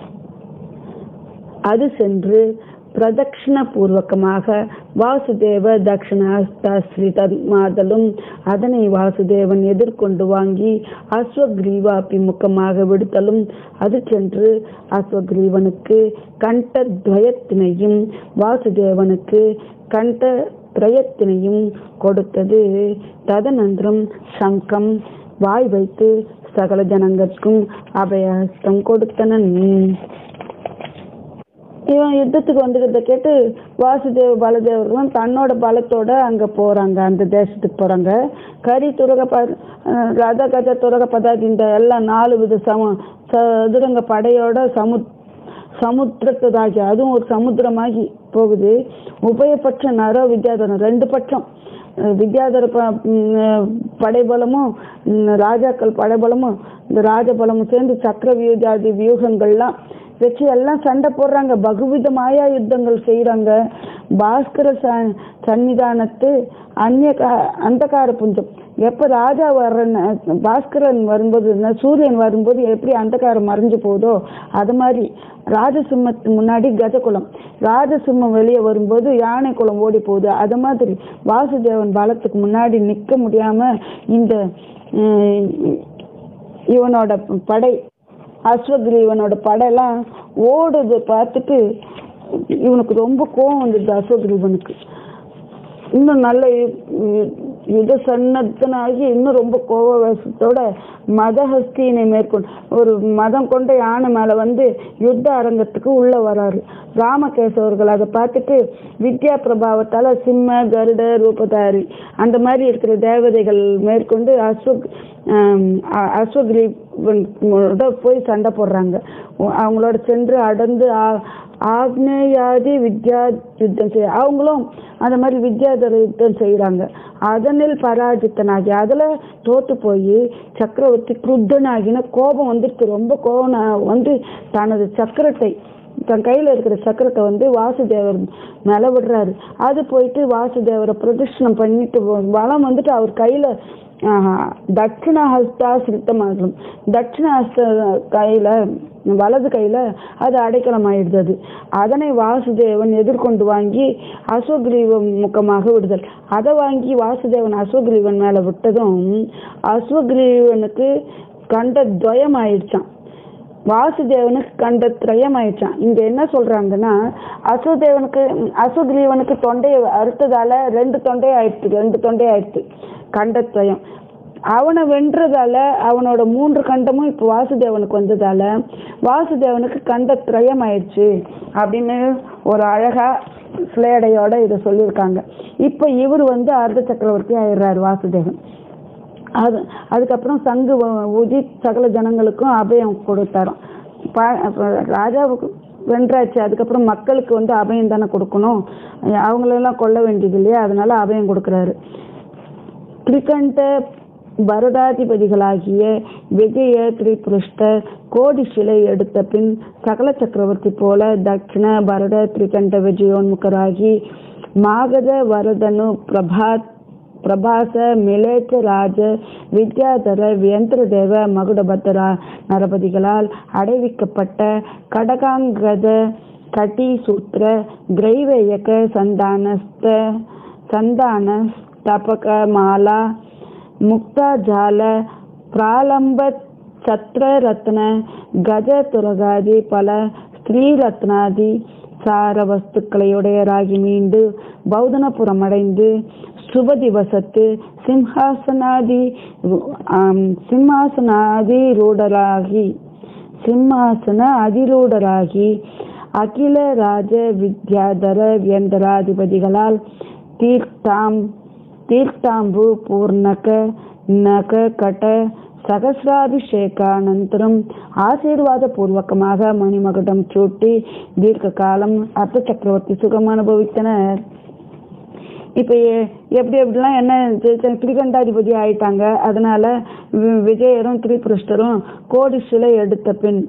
அது சென்று பிரதட்சிண பூர்வகமாக வாசுதேவ தட்சிணாஸ்திரி மாதலும் அதனை வாசுதேவன் எதிர்கொண்டு வாங்கி அஸ்வக்ரீவாபி முகமாக விடுத்தலும் அது சென்று அஸ்வக்ரீவனுக்கு கண்ட துவயத்தினையும் வாசுதேவனுக்கு கண்ட திரயத்தினையும் கொடுத்தது ததனந்திரம் சங்கம் வாய் வைத்து சகல ஜனங்கட்கும் அபயஹஸ்தம் கொடுத்தனன் இவன் யுத்தத்துக்கு வந்துக்கிறத கேட்டு வாசுதேவ பலதேவர்களும் தன்னோட பலத்தோட அங்க போறாங்க அந்த தேசத்துக்கு போறாங்க கரி துரக ப அஹ் ரத கஜ துரக பதாதி இந்த எல்லா நாலு வித சம சதுரங்க படையோட சமு சமுத்திரத்ததாகி அதுவும் ஒரு சமுத்திரமாகி போகுது உபயபட்ச நர வித்யாதரம் ரெண்டு பட்சம் அஹ் வித்யாதர ப- ம், படைபலமும் ம், ராஜாக்கள் படைபலமும் இந்த ராஜபலமும் சேர்ந்து சக்கர வியூஜாதி வியூகங்கள்லாம் வச்சு எல்லாம் சண்டை போடுறாங்க பகுவித மாயா யுத்தங்கள் செய்யறாங்க பாஸ்கர ச- சன்னிதானத்து அந்நிய கா- அந்தகார புஞ்சம் எப்ப ராஜா வர்றன்னு பாஸ்கரன் வரும்போது இந்த சூரியன் வரும்போது எப்படி அந்தகாரம் மறைஞ்சு போதோ அது மாதிரி ராஜசிம்மத்துக்கு முன்னாடி கஜகுலம் ராஜசிம்மம் வெளியே வரும்போது யானை குலம் ஓடி போகுது அது மாதிரி வாசுதேவன் பலத்துக்கு முன்னாடி நிக்க முடியாம இந்த உம், இவனோட படை அஸ்வக்ரீவனோட படையெல்லாம் ஓடுது பார்த்துட்டு இவனுக்கு ரொம்ப கோவம் வந்துடுது அஸ்வக்ரீவனுக்கு இன்னும் நல்ல யு- யுத சன்னத்தனாகி இன்னும் ரொம்ப கோபவேசத்தோட மதஹஸ்தியினை மேற்கொண்டு ஒரு மதம் கொண்ட யானை மேல வந்து யுத்த அரங்கத்துக்கு உள்ள வராரு ராமகேசவர்கள் அதை பார்த்துட்டு வித்யா பிரபாவத்தால சிம்ம கருட ரூபதாரி அந்த மாதிரி இருக்கிற தேவதைகள் மேற்கொண்டு அஸ்வக் ஆம், அ- அஸ்வக்ரீவனோட போய் சண்டை போடுறாங்க உ- அவங்களோட சென்று அடர்ந்து ஆ- ஆக்னேயாதி வித்யா யுத்தம் செய்ய அவங்களும் அந்த மாதிரி வித்யாதர யுத்தம் செய்யறாங்க அதனில் பராஜித்தனாகி அதுல தோத்து போய் சக்கரவர்த்தி குருத்தனாகின கோபம் வந்துருக்கு ரொம்ப கோபம் நா- வந்து தனது சக்கரத்தை தன் கையில இருக்கிற சக்கரத்தை வந்து வாசுதேவர் மேல விடுறாரு அது போயிட்டு வாசுதேவரை பிரதட்சணம் பண்ணிட்டு வ- வலம் வந்துட்டு அவர் கையில ஆஹா, தட்சிண ஹஸ்தா சித்தமாகும் தட்சிண ஹஸ்த கையில வலது கையில அது அடைக்கலம் ஆயிடுது அது அதனை வாசுதேவன் எதிர்கொண்டு வாங்கி அஸ்வக்ரீவ முகமாக விடுதல் அதை வாங்கி வாசுதேவன் அஸ்வக்ரீவன் மேல விட்டதும் அஸ்வக்ரீவனுக்கு கண்ட துவயம் ஆயிடுச்சான் வாசுதேவனுக்கு கண்ட திரயம் ஆயிடுச்சான் இங்க என்ன சொல்றாங்கன்னா அசுதேவனுக்கு அசுகிரீவனுக்கு தொண்டையை அறுத்ததால ரெண்டு தொண்டை ஆயிடுச்சு ரெண்டு தொண்டை ஆயிடுச்சு கண்டத்வயம் அவனை வென்றதால அவனோட மூன்று கண்டமும் இப்ப வாசுதேவனுக்கு வந்ததால வாசுதேவனுக்கு கண்ட திரயம் ஆயிடுச்சு அப்படின்னு ஒரு அழகா சிலேடையோட இதை சொல்லியிருக்காங்க இப்ப இவர் வந்து அர்த்த சக்கரவர்த்தி ஆயிடுறாரு வாசுதேவன் அது அதுக்கப்புறம் சங்கு வ- ஊதி சகல ஜனங்களுக்கும் அபயம் கொடுத்தாராம் ப- அப்ப ராஜாவுக்கு வென்றாச்சு அதுக்கப்புறம் மக்களுக்கு வந்து அபயம் தானே கொடுக்கணும் அவங்களெல்லாம் கொல்ல வேண்டியது இல்லையா அதனால அபயம் கொடுக்குறாரு திரிகண்ட பரதாதிபதிகளாகிய விஜய திரிபுருஷ்டர் கோடி சிலை எடுத்த பின் சகல சக்கரவர்த்தி போல தட்சிண பரத திரிகண்ட விஜயோன்முகராகி மாகத வரதனு பிரபாத் பிரபாச மிலேச்ச ராஜ வித்யாதர வியந்திரதேவ மகுடபத்தரா நரபதிகளால் அடைவிக்கப்பட்ட கடகாங்கத கட்டி சூத்திர கிரைவேயக சந்தானஸ்த சந்தான ஸ்தபக மாலா முக்தாஜால பிராலம்ப சத்ர ரத்ன கஜ துரகாதி பல ஸ்திரீ ரத்னாதி சார வஸ்துக்களையுடையராகி மீண்டு பௌதனபுரம் அடைந்து சுப திவசத்து சிம்ஹாசனாதி ஆம், சிம்மாசனாதி ரூடராகி சிம்மாசன அதிரூடராகி அகில ராஜ வித்யாதர வியந்தராதிபதிகளால் தீர்த்தாம் தீர்த்தாம்பு பூர்ணக நக கட சகசிராபிஷேகானந்தரம் ஆசீர்வாத பூர்வகமாக மணிமகுடம் சூட்டி தீர்க்க காலம் அர்த்த சக்கரவர்த்தி சுகம் அனுபவித்தனர் இப்ப எ- எப்படி எப்படிலாம் என்ன ஜெயிச்சாங்க, திரிகண்டாதிபதி ஆயிட்டாங்க அதனால வி- விஜயரும் திரிபுருஷ்டரும் கோடி சிலை எடுத்த பின்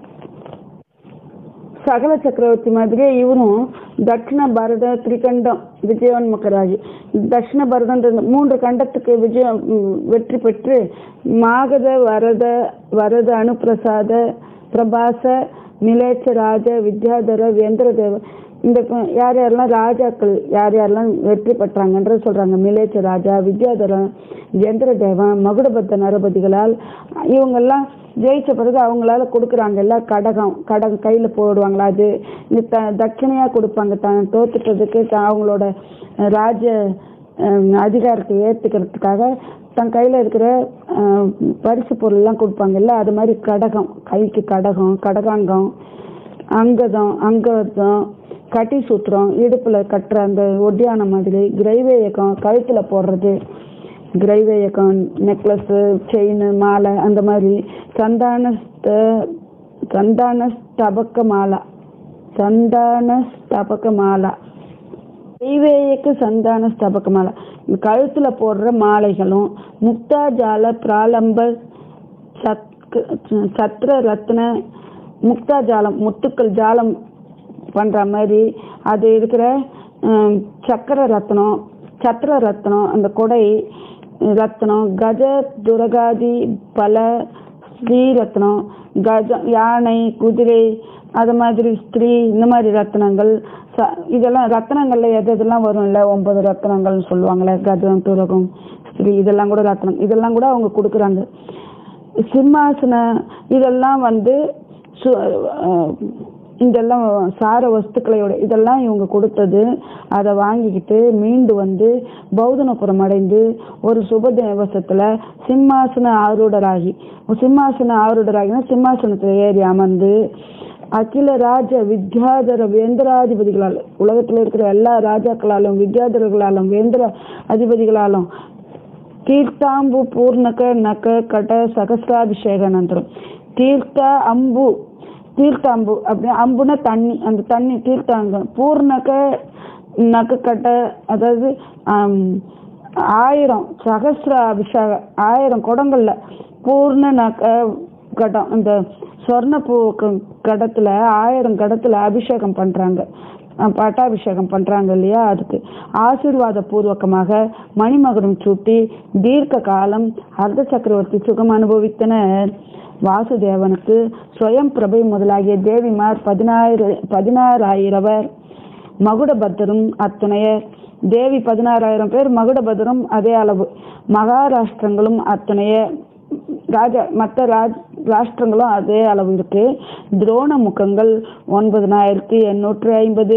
சகல சக்கரவர்த்தி மாதிரியே இவரும் தட்சிண பரத திரிகண்டம் விஜயோன்முகராகி தட்சிண பரதன்ற இந்த மூன்று கண்டத்துக்கு விஜயம் ம், வெற்றி பெற்று மாகத வரத வரத அனுப்பிரசாத பிரபாச நிலேச்ச ராஜ வித்யாதர வேந்திரதேவ இந்த ப- யார் யாரெல்லாம் ராஜாக்கள் யார் யாரெல்லாம் வெற்றி பெற்றாங்கன்றது சொல்றாங்க மிலேச்ச ராஜா வித்யாதரன் வேந்திரதேவன் மகுடபத்த நரபதிகளால் இவங்கெல்லாம் ஜெயிச்ச பிறகு அவங்களால கொடுக்குறாங்கல்ல கடகம் கடகம் கையில போடுவாங்களா அது இந்த த தட்சணையா கொடுப்பாங்க தான் தோத்துட்டதுக்கு த- அவங்களோட அஹ், ராஜ அஹ், அதிகாரத்தை ஏத்துக்கிறதுக்காக தன் கையில இருக்கிற அஹ், பரிசு பொருள் எல்லாம் கொடுப்பாங்கல்ல அது மாதிரி கடகம் கைக்கு கடகம் கடகாங்கம் அங்கதம் அங்கதம் கட்டி சூத்திரம் இடுப்புல கட்டுற அந்த ஒட்டியான மாதிரி கிரைவேயக்கம் கழுத்துல போடுறது கிரைவேயக்கம் நெக்லஸ் செயின் மாலை அந்த மாதிரி சந்தான ஸ்த- சந்தான ஸ்தபக்க மாலா சந்தான ஸ்தபக மாலா தெய்வேயக்கு சந்தான ஸ்தபக மாலா இந்த கழுத்துல போடுற மாலைகளும் முக்தாஜால பிராலம்ப சத்க- சத்ர ரத்ன முக்தா ஜாலம் முத்துக்கள் ஜாலம் பண்ற மாதிரி அது இருக்கிற ஹம், சக்கர ரத்னம் சத்திர ரத்னம் அந்த கொடை ரத்னம் கஜ துரகாதி பல ஸ்ரீ ரத்னம் கஜம் யானை குதிரை அது மாதிரி ஸ்திரீ இந்த மாதிரி ரத்னங்கள் ச- இதெல்லாம் ரத்னங்கள்ல எது எதெல்லாம் வரும்ல ஒன்பது ரத்னங்கள்னு சொல்லுவாங்கல்ல கஜம் துரகம் ஸ்திரீ இதெல்லாம் கூட ரத்னம் இதெல்லாம் கூட அவங்க கொடுக்குறாங்க சிம்மாசன இதெல்லாம் வந்து சு- அஹ் இதெல்லாம் சார வஸ்துக்களையோட இதெல்லாம் இவங்க கொடுத்தது அதை வாங்கிக்கிட்டு மீண்டு வந்து பௌதனபுரம் அடைந்து ஒரு சுப திவசத்துல சிம்மாசன ஆரூடராகி சிம்மாசன ஆரூடராகினா சிம்மாசனத்துல ஏறி அமர்ந்து அகில ராஜ வித்யாதர வேந்திராதிபதிகளால் உலகத்துல இருக்கிற எல்லா ராஜாக்களாலும் வித்யாதரர்களாலும் வேந்திர அதிபதிகளாலும் தீர்த்தாம்பு பூர்ணக நக கட சகசிராபிஷேக அனந்தரம் தீர்த்த அம்பு தீர்த்தாம்பு அப்படி அம்புனா தண்ணி அந்த தண்ணி தீர்த்தாங்க பூர்ணக நக கட்ட அதாவது ஆம், ஆயிரம் சகசிர அபிஷேகம் ஆயிரம் குடங்கள்ல பூர்ண நக கடம் அந்த சொர்ண பூ க- கடத்துல ஆயிரம் கடத்துல அபிஷேகம் பண்றாங்க அஹ் பட்டாபிஷேகம் பண்றாங்க இல்லையா அதுக்கு ஆசீர்வாத பூர்வகமாக மணிமகுடம் சூட்டி தீர்க்க காலம் அர்த்த சக்கரவர்த்தி சுகம் அனுபவித்தனர் வாசுதேவனுக்கு ஸ்வயம் பிரபை முதலாகிய தேவிமார் பதினாயிர பதினாறாயிரவர் மகுடபத்தரும் அத்துணையர் தேவி பதினாறாயிரம் பேர் மகுடபதரும் அதே அளவு மகாராஷ்டிரங்களும் அத்தனைய ராஜா மற்ற ராஜ் ராஷ்டிரங்களும் அதே அளவு இருக்கு துரோண முகங்கள் ஒன்பதனாயிரத்தி எண்ணூற்று ஐம்பது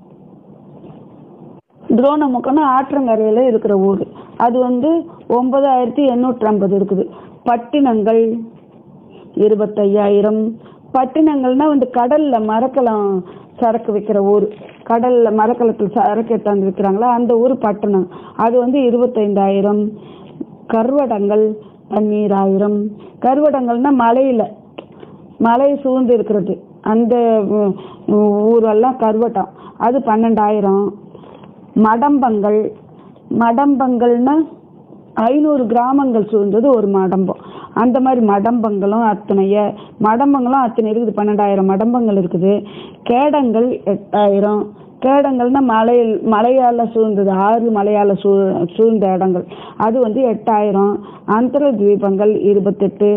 துரோண முக்கம்னா ஆற்றங்கரையில இருக்கிற ஊர் அது வந்து ஒன்பதாயிரத்தி எண்ணூற்றி ஐம்பது இருக்குது பட்டினங்கள் இருபத்தையாயிரம் பட்டினங்கள்னா வந்து கடல்ல மரக்கலம் சரக்கு விற்கிற ஊர் கடல்ல மரக்கலத்தில் சரக்கு எடுத்தாந்து விற்கிறாங்களா அந்த ஊர் பட்டணம் அது வந்து இருபத்தைந்தாயிரம் கருவடங்கள் பன்னீராயிரம் கருவடங்கள்னா மலையில மலை சூழ்ந்து இருக்கிறது அந்த உம், ஊரெல்லாம் கருவட்டம் அது பன்னெண்டாயிரம் மடம்பங்கள் மடம்பங்கள்னா ஐநூறு கிராமங்கள் சூழ்ந்தது ஒரு மடம்பம் அந்த மாதிரி மடம்பங்களும் அத்தனைய மடம்பங்களும் அத்தனை இருக்குது பன்னெண்டாயிரம் மடம்பங்கள் இருக்குது கேடங்கள் எட்டாயிரம் கேடங்கள்னா மலையில் மலையால சூழ்ந்தது ஆறு மலையால சூ சூழ்ந்த இடங்கள் அது வந்து எட்டாயிரம் அந்தர தீபங்கள் இருபத்தெட்டு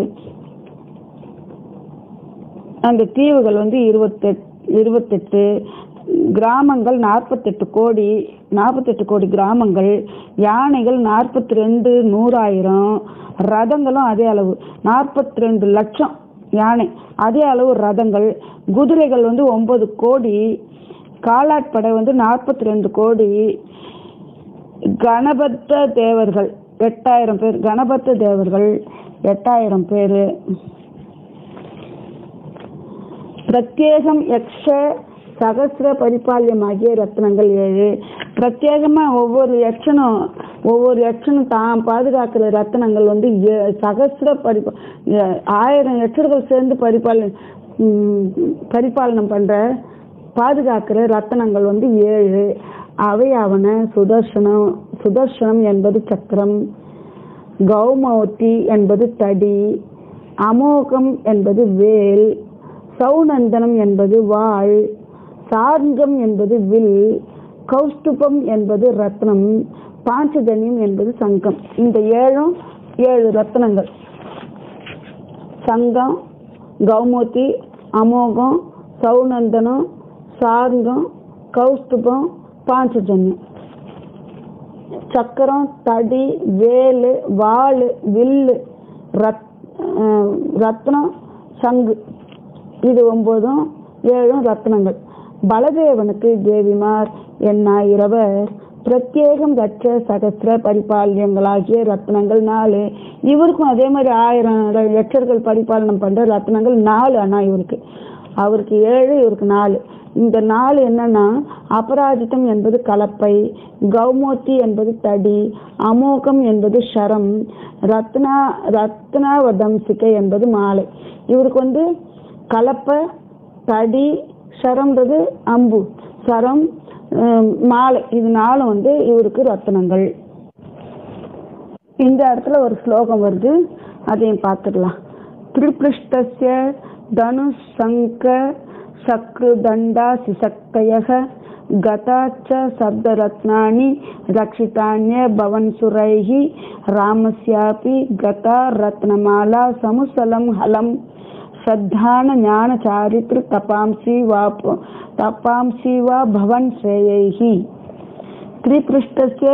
அந்த தீவுகள் வந்து இருபத்தெட் இருபத்தெட்டு கிராமங்கள் நாற்பத்தெட்டு கோடி நாற்பத்தெட்டு கோடி கிராமங்கள் யானைகள் நாற்பத்தி ரெண்டு நூறாயிரம் ரதங்களும் அதே அளவு நாற்பத்தி ரெண்டு லட்சம் யானை அதே அளவு ரதங்கள் குதிரைகள் வந்து ஒன்பது கோடி காலாட்படை வந்து நாற்பத்தி ரெண்டு கோடி கணபத்த தேவர்கள் எட்டாயிரம் பேர் கணபத்த தேவர்கள் எட்டாயிரம் பேர் பிரத்யேகம் யக்ஷ சகசிர பரிபால்யமாகிய ரத்னங்கள் ஏழு பிரத்யேகமா ஒவ்வொரு யக்ஷனும் ஒவ்வொரு யக்ஷனும் தான் பாதுகாக்கிற ரத்னங்கள் வந்து ஏ- சகசிர பரிபா ஏ- ஆயிரம் யக்ஷர்கள் சேர்ந்து பரிபாலனை ம், பரிபாலனம் பண்ற பாதுகாக்கிற ரத்னங்கள் வந்து ஏழு அவையாவன சுதர்சனம் சுதர்சனம் என்பது சக்கரம் கௌமவதி என்பது தடி அமோகம் என்பது வேல் சௌநந்தனம் என்பது வாள் சார்கம் என்பது வில் கௌஸ்துபம் என்பது ரத்னம் பாஞ்சஜன்யம் என்பது சங்கம் இந்த ஏழும் ஏழு ரத்னங்கள் சங்கம் கௌமூர்த்தி அமோகம் சௌநந்தனம் சார்கம் கௌஸ்துபம் பாஞ்சஜன்யம் சக்கரம் தடி வேலு வாள் வில்லு ரத் அஹ் ரத்னம் சங்கு இது ஒன்பதும் ஏழும் ரத்னங்கள் பலதேவனுக்கு தேவிமார் எண்ணாயிரவர் பிரத்யேகம் கற்ற சகசிர பரிபாலியங்களாகிய ரத்னங்கள் நாலு இவருக்கும் அதே மாதிரி ஆயிரம் லட்சர்கள் பரிபாலனம் பண்ற ரத்னங்கள் நாலு அண்ணா இவருக்கு அவருக்கு ஏழு இவருக்கு நாலு இந்த நாலு என்னன்னா அபராஜிதம் என்பது கலப்பை கௌமூர்த்தி என்பது தடி அமோகம் என்பது சரம் ரத்னா ரத்னாவதம்சிகை என்பது மாலை இவருக்கு வந்து கலப்பை தடி சரம்ன்றது அம்பு சரம் ஹம், மாலை இது நாலும் வந்து இவருக்கு ரத்னங்கள் இந்த இடத்துல ஒரு ஸ்லோகம் வருது அதையும் பார்த்துடலாம் திரிபிருஷ்டஸ்ய தனு சங்க சக்ரு தண்டா சிசக்தயக गताच्च शब्दरत्नानि रक्षितान्य भवन्सुरैः रामस्यापि गता रत्नमाला समुसलं हलं श्रद्धान ज्ञानचारित्र तपांसि वा तपांसि वा भवन् श्रेयैः त्रिपृष्ठस्य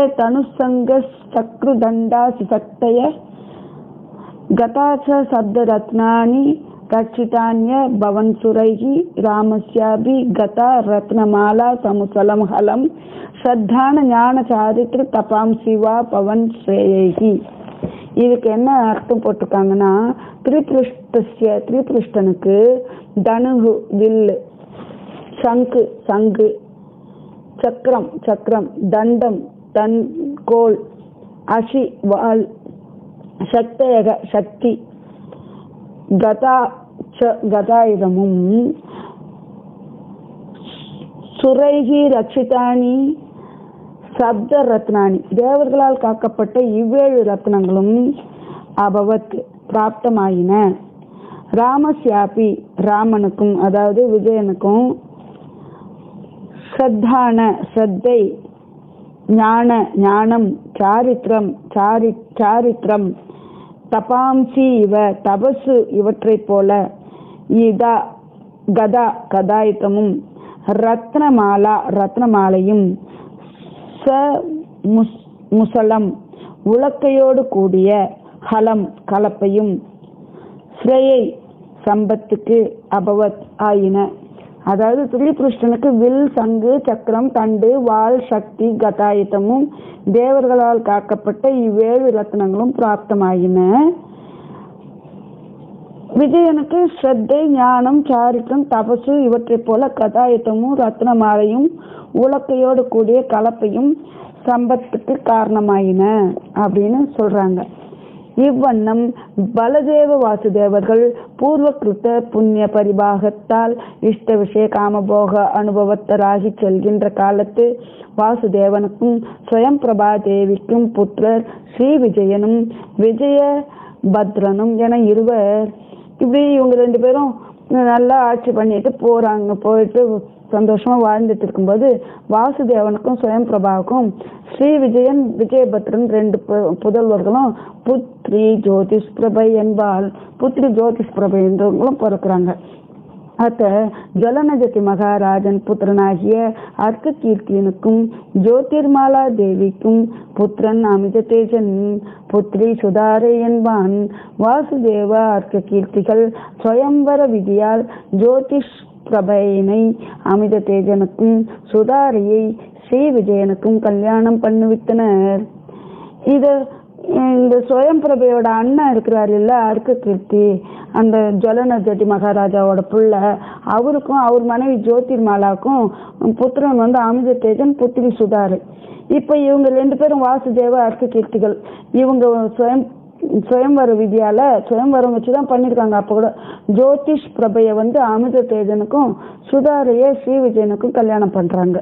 तनुसङ्गश्चक्रुदण्डासिशक्तय गता च शब्दरत्नानि रक्षितान्य भवन्सुरैः रामस्यापि गता रत्नमाला समुसलं हलं श्रद्धाன ஞான சாரித்திர தபாம் சிவா பவன் ஸ்ரேயைகி இதுக்கு என்ன அர்த்தம் போட்டிருக்காங்கன்னா திரிபிருஷ்டஸ்ய திரிபிருஷ்டனுக்கு தனுகு வில்லு சங்கு சங்கு சக்கரம் சக்கரம் தண்டம் தன் கோல் அசி வாள் சக்தயக சக்தி கதா ச கதாயுதமும் சுரைகி ரட்சிதானி சப்த ரத்னானி தேவர்களால் காக்கப்பட்ட இவ்வேழு ரத்னங்களும் அபவத் பிராப்தமாயின ராமஸ்யாபி ராமனுக்கும் அதாவது விஜயனுக்கும் ஸ்ரத்தான ஸ்ரத்தை ஞான ஞானம் சாரித்திரம் சாரி சாரித்திரம் தபாம்சி இவ தபசு இவற்றைப் போல இதா கதா கதாயுத்தமும் ரத்னமாலா ரத்னமாலையும் ச முஸ் முசலம் உலக்கையோடு கூடிய ஹலம் கலப்பையும் ஸ்ரேயை சம்பத்துக்கு அபவத் ஆயின அதாவது திரிபுருஷ்டனுக்கு வில் சங்கு சக்கரம் தண்டு வாள் சக்தி கதாயுதமும் தேவர்களால் காக்கப்பட்ட இவ்வேழு ரத்னங்களும் பிராப்தமாயின விஜயனுக்கு ஸ்ரத்தை ஞானம் சாரித்திரம் தபசு இவற்றைப் போல கதாயுத்தமும் ரத்னமாலையும் உலக்கையோடு கூடிய கலப்பையும் சம்பத்துக்கு காரணமாயின அப்படின்னு சொல்றாங்க இவ்வண்ணம் பலதேவ வாசுதேவர்கள் பூர்வ கிருத்த புண்ணிய பரிபாகத்தால் இஷ்ட விஷய காமபோக அனுபவத்தராகி செல்கின்ற காலத்து வாசுதேவனுக்கும் ஸ்வயம் பிரபா தேவிக்கும் புத்திரர் ஸ்ரீ விஜயனும் விஜய பத்ரனும் என இருவர் இப்படி இவங்க ரெண்டு பேரும் நல்லா ஆட்சி பண்ணிட்டு போறாங்க போயிட்டு சந்தோஷமா வாழ்ந்துட்டு இருக்கும்போது வாசுதேவனுக்கும் சுயம் பிரபாவுக்கும் ஸ்ரீ விஜயன் விஜயபத்ரன் ரெண்டு பு- புதல்வர்களும் புத்ரி ஜோதிஷ் பிரபை என்பால் புத்ரி ஜோதிஷ் பிரபை என்றவங்களும் பிறக்கிறாங்க அத்த ஜலநஜதி மகாராஜன் புத்திரனாகிய அர்க்க கீர்த்தியனுக்கும் ஜோதிர்மாலா தேவிக்கும் புத்திரன் அமிததேஜன் புத்ரி சுதாரை என்பான் வாசுதேவ அர்க்க கீர்த்திகள் சுயம்பர விதியால் ஜோதிஷ் பிரபையினை அமித தேஜனுக்கும் சுதாரியை ஸ்ரீ விஜயனுக்கும் கல்யாணம் பண்ணுவித்தனர் இது இந்த சுயம் பிரபையோட அண்ணன் இருக்கிறார் இல்ல அர்க்க கீர்த்தி அந்த ஜலன ஜட்டி மகாராஜாவோட புள்ள அவருக்கும் அவர் மனைவி ஜோதிர்மாலாக்கும் புத்திரன் வந்து அமித தேஜன் புத்திரி சுதாரு இப்ப இவங்க ரெண்டு பேரும் வாசுதேவ அர்க்க கீர்த்திகள் இவங்க சுயம் சுயம்வர விதியால சுயம்வரம் வச்சுதான் பண்ணிருக்காங்க அப்ப கூட ஜோதிஷ் பிரபைய வந்து அமித தேஜனுக்கும் சுதாரைய ஸ்ரீ விஜயனுக்கும் கல்யாணம் பண்றாங்க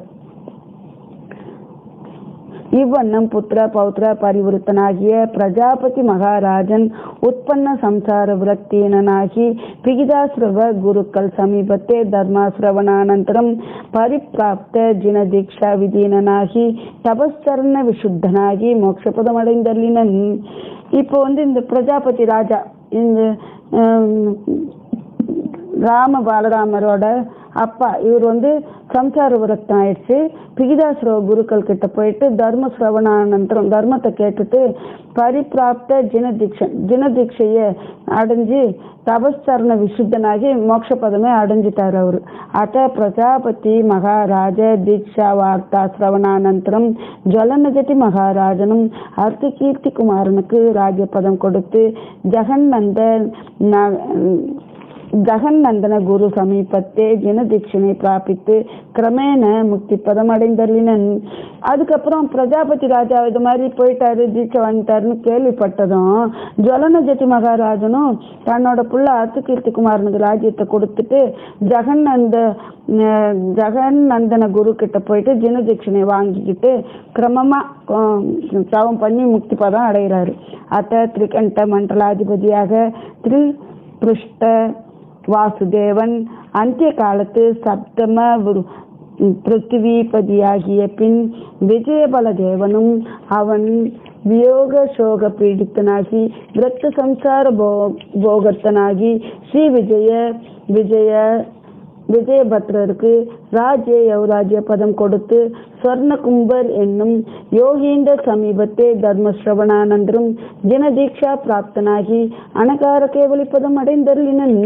இவ்வண்ணம் புத்திர பௌத்திர பரிவருத்தனாகிய பிரஜாபதி மகாராஜன் உற்பன்ன சம்சார விரக்தீனனாகி பிகிதாசிரவ குருக்கள் சமீபத்தே தர்மாசிரவணானந்தரம் பரிப்பிராப்த ஜின தீக்ஷா விதீனனாகி தபஸ்சரண விசுத்தனாகி மோட்சபதமடைந்தள்ளினன் இப்போ வந்து இந்த பிரஜாபதி ராஜா இந்த ஹம், ராம பாலராமரோட அப்பா இவர் வந்து சம்சார விரக்தம் ஆயிடுச்சு பிகிதாசுர குருக்கள் கிட்ட போயிட்டு தர்ம சிரவணானந்தரம் தர்மத்தை கேட்டுட்டு பரிப்பிராப்த ஜினதீக்ஷன் ஜினதீட்சைய அடைஞ்சு தபஸ்சரண விசுத்தனாகி மோட்ச பதமே அடைஞ்சிட்டார் அவரு அத பிரஜாபதி மகாராஜ தீக்ஷா வார்த்தா சிரவணானந்தரம் ஜலநஜதி மகாராஜனும் அர்த்த கீர்த்தி குமாரனுக்கு ராஜ்யபதம் கொடுத்து ஜெகன்னந்த ந- ஜெகநந்தன குரு சமீபத்தே ஜனதீட்சனை பிராபித்து கிரமேண முக்தி பதம் அடைந்தள்ளினன் அதுக்கப்புறம் பிரஜாபதி ராஜா இது மாதிரி போயிட்டாரு தீட்சை வாங்கிட்டாருன்னு கேள்விப்பட்டதும் ஜலன ஜட்டி மகாராஜனும் தன்னோட புள்ள அர்த்தகீர்த்தி குமாரனுக்கு ராஜ்யத்தை கொடுத்துட்டு ஜெகநந்த அஹ், ஜெகநந்தன குரு கிட்ட போயிட்டு ஜனதீட்சனை வாங்கிக்கிட்டு கிரமமா அஹ், தவம் பண்ணி முக்தி பதம் அடைகிறாரு அத்த திரிகண்ட மண்டலாதிபதியாக திரு பிருஷ்ட வாசுதேவன் அந்திய காலத்து சப்தம விரு- பிருத்திவிபதியாகிய பின் விஜயபல தேவனும் அவன் வியோக சோக பீடித்தனாகி விரக்த சம்சார போ போகத்தனாகி ஸ்ரீ விஜய விஜய விஜயபத்ரருக்கு ராஜ்ய யௌராஜ்ய பதம் கொடுத்து ஸ்வர்ண கும்பர் என்னும் யோகீந்திர சமீபத்தே தர்மஸ்ரவணானந்தரும் ஜனதீக்ஷா பிராப்தனாகி அனகார கேவலி பதம் அடைந்தருளினன்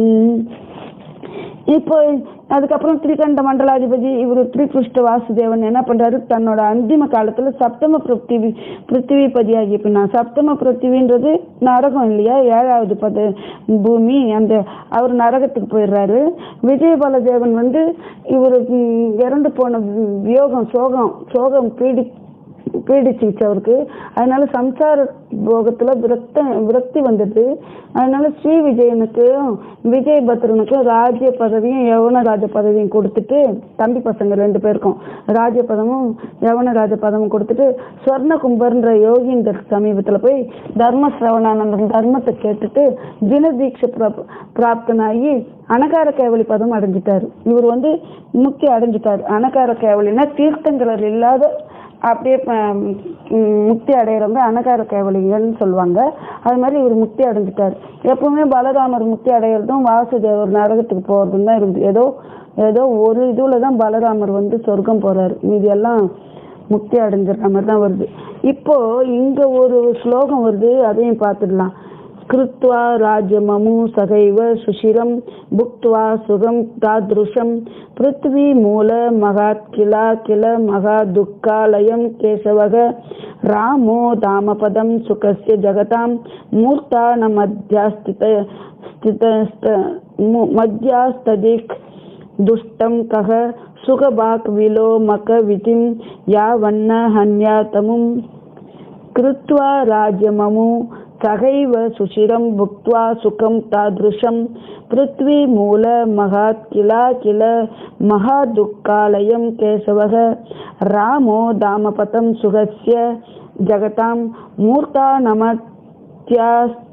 இப்போ அதுக்கப்புறம் திரிகண்ட மண்டலாதிபதி இவர் திரிகிருஷ்ட வாசுதேவன் என்ன பண்றாரு தன்னோட அந்திம காலத்துல சப்தம பிருத்திவி பிருத்திவிபதி ஆகி பின்னா சப்தம பிருத்திவின்றது நரகம் இல்லையா ஏழாவது பத பூமி அந்த அவர் நரகத்துக்கு போயிடுறாரு விஜயபால தேவன் வந்து இவர் இறந்து போன வியோகம் சோகம் சோகம் பீடி பீடிச்சிச்சு அவருக்கு அதனால சம்சார போகத்துல விரக்த விரக்தி வந்தது அதனால ஸ்ரீ விஜயனுக்கு விஜயபத்ரனுக்கு ராஜ்ய பதவியும் யவன ராஜ பதவியும் கொடுத்துட்டு தம்பி பசங்க ரெண்டு பேருக்கும் ராஜ்ய பதமும் யவன ராஜ பதமும் கொடுத்துட்டு ஸ்வர்ண கும்பர்ன்ற யோகிந்தர் சமீபத்துல போய் தர்ம சிரவணானந்தன் தர்மத்தை கேட்டுட்டு தினதீட்சை பிராப்- பிராப்தனாகி அனகார கேவலி பதம் அடைஞ்சிட்டாரு இவர் வந்து முக்தி அடைஞ்சிட்டாரு அனகார கேவலினா தீர்த்தங்கரர் இல்லாத அப்படியே ப- ம், முக்தி அடையிறவங்க அனகார கேவலிகள்னு சொல்லுவாங்க அது மாதிரி இவர் முக்தி அடைஞ்சிட்டார் எப்பவுமே பலராமர் முக்தி அடையிறதும் வாசுதேவர் நரகத்துக்கு போறதும் தான் இருக்குது ஏதோ ஏதோ ஒரு இதுல தான் பலராமர் வந்து சொர்க்கம் போறாரு மீதி எல்லாம் முக்தி அடைஞ்சிடுற மாதிரி தான் வருது இப்போ இங்க ஒரு ஸ்லோகம் வருது அதையும் பார்த்துடலாம் कृत्वा राज्यममु सगैव सुशिरं भुक्त्वा सुगं तादृशं पृथ्वीमूल महात् किल किल महादुःखालयं केशवः रामो धामपदं सुखस्य जगतां मूर्ता न मध्यास्थित स्थितस्त मु- मध्यास्तदिक् दुष्टं कः सुखभाक् विलोमकविधिं यावन्न हन्यातमुम् कृत्वा राज्यममु सहैव सुशिरं भुक्त्वा सुखं तादृशं पृथ्वीमूल महात् किल किल महादुःखालयं केशवः रामो दामपतं सुखस्य जगतां मूर्ता नमत्या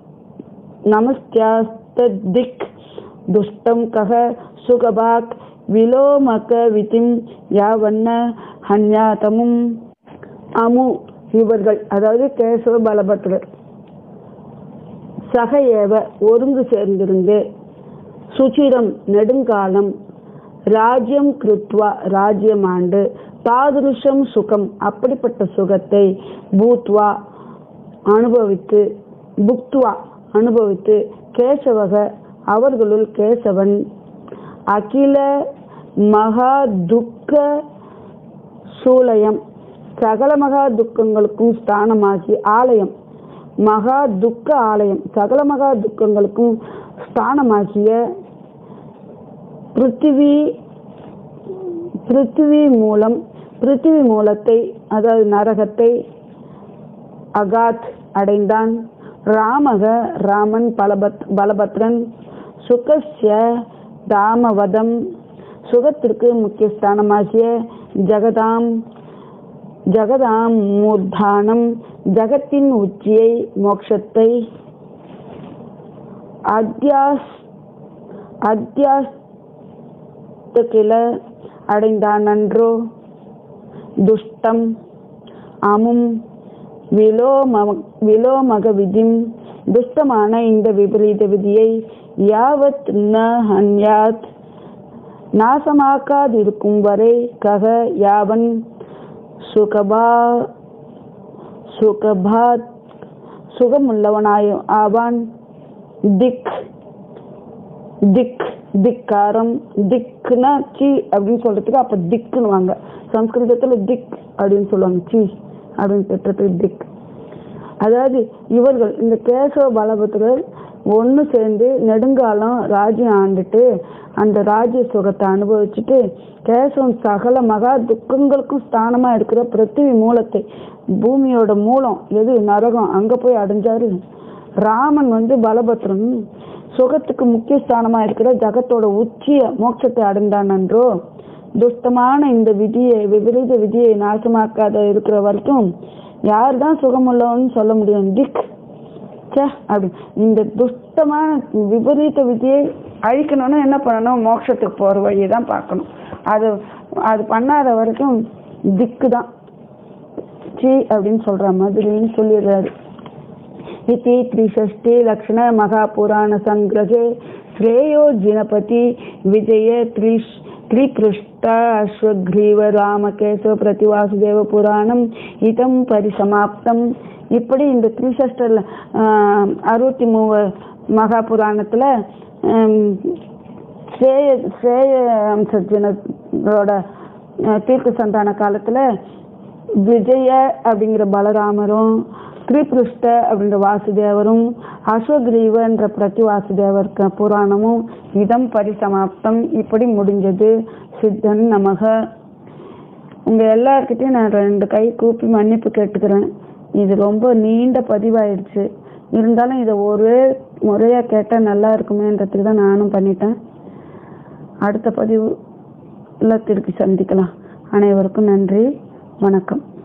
नमस्त्यास्तदिक् दुष्टं कः सुखभाक् விலோமகவிதிம் யாவண்ண ஹன்யாதமும் அமு இவர்கள் அதாவது கேசவ பலபத்ரர் சக ஏவ ஒருங்கு சேர்ந்திருந்து சுச்சிரம் நெடுங்காலம் ராஜ்யம் கிருத்வா ராஜ்யமாண்டு தாதுருஷம் சுகம் அப்படிப்பட்ட சுகத்தை பூத்வா அனுபவித்து புக்துவா அனுபவித்து கேசவக அவர்களுள் கேசவன் அகில மகா துக்க சூலயம் சகல மகா துக்கங்களுக்கும் ஸ்தானமாகி ஆலயம் மகா துக்க ஆலயம் சகல மகா துக்கங்களுக்கும் ஸ்தானமாகிய பிருத்திவி பிருத்திவி மூலம் பிருத்திவி மூலத்தை அதாவது நரகத்தை அகாத் அடைந்தான் ராமக ராமன் பலபத் பலபத்ரன் சுகஸ்ய தாமவதம் சுகத்திற்கு முக்கிய ஸ்தானமாகிய ஜகதாம் ஜகதாம் மூர்தானம் ஜகத்தின் உச்சியை மோட்சத்தை அத்தியாஸ் அத்தியாஸ்த கிள அடைந்தான் அன்றோ துஷ்டம் அமும் விலோம விலோமக விதிம் துஷ்டமான இந்த விபரீத விதியை யாவத் ந ஹன்யாத் நாசமாக்காதிருக்கும் வரை கக யாவன் சுகபா சுகபாத் சுகமுள்ளவனாய் ஆவான் திக் திக் திக்காரம் திக்னா சி அப்படின்னு சொல்றதுக்கு அப்ப திக்குன்னுவாங்க சம்ஸ்கிருதத்துல திக் அப்படின்னு சொல்லுவாங்க சி அப்படின்னு திட்டத்துக்கு திக் அதாவது இவர்கள் இந்த கேசவ பலபத்திரர் ஒன்று சேர்ந்து நெடுங்காலம் ராஜ்யம் ஆண்டுட்டு அந்த ராஜ்ய சுகத்தை அனுபவிச்சுட்டு கேசவன் சகல மகா துக்கங்களுக்கும் ஸ்தானமா இருக்கிற பிருத்திவி மூலத்தை பூமியோட மூலம் எது நரகம் அங்க போய் அடைஞ்சாரு ராமன் வந்து பலபத்ரன் சுகத்துக்கு முக்கிய ஸ்தானமா இருக்கிற ஜகத்தோட உச்சிய மோட்சத்தை அடைந்தான் என்றோ துஷ்டமான இந்த விதியை விபரீத விதியை நாசமாக்காத இருக்கிற வரைக்கும் யார் தான் சுகமுள்ளவன்னு சொல்ல முடியும் திக் ச்சே அப்படி இந்த துஷ்டமான விபரீத விதியை அழிக்கணும்னா என்ன பண்ணணும் மோட்சத்துக்கு போற வழியை தான் பார்க்கணும் அது அது பண்ணாத வரைக்கும் திக்கு தான் சி அப்படின்னு சொல்ற மாதிரின்னு சொல்லிடுறாரு इति त्रिषष्टि लक्षण महापुराण संग्रहे श्रेयो जिनपति विजय त्रिश त्रिपृष्ठ अश्वग्रीव रामकेशव प्रतिवासुदेव புராணம் இதம் பரிசமாப்தம் இப்படி இந்த த்ரிசஷ்டர் அறுபத்தி மூவ மகா புராணத்துல ஆம், ஸ்ரேய ஸ்ரேய அம்சஜனோட தீர்க்க சந்தான காலத்துல விஜய அப்படிங்கிற பலராமரும் திரிபுருஷ்ட அப்படின்ற வாசுதேவரும் அஸ்வக்ரீவன்ற பிரதி வாசுதேவர் க- புராணமும் இதம் பரிசமாப்தம் இப்படி முடிஞ்சது சித்தன் நமக உங்க எல்லார்கிட்டயும் நான் ரெண்டு கை கூப்பி மன்னிப்பு கேட்டுக்கிறேன் இது ரொம்ப நீண்ட பதிவாயிடுச்சு இருந்தாலும் இதை ஒரே முறையா கேட்டா நல்லா இருக்குமேன்றதுக்கு தான் நானும் பண்ணிட்டேன் அடுத்த பதிவுல திருப்பி சந்திக்கலாம் அனைவருக்கும் நன்றி வணக்கம்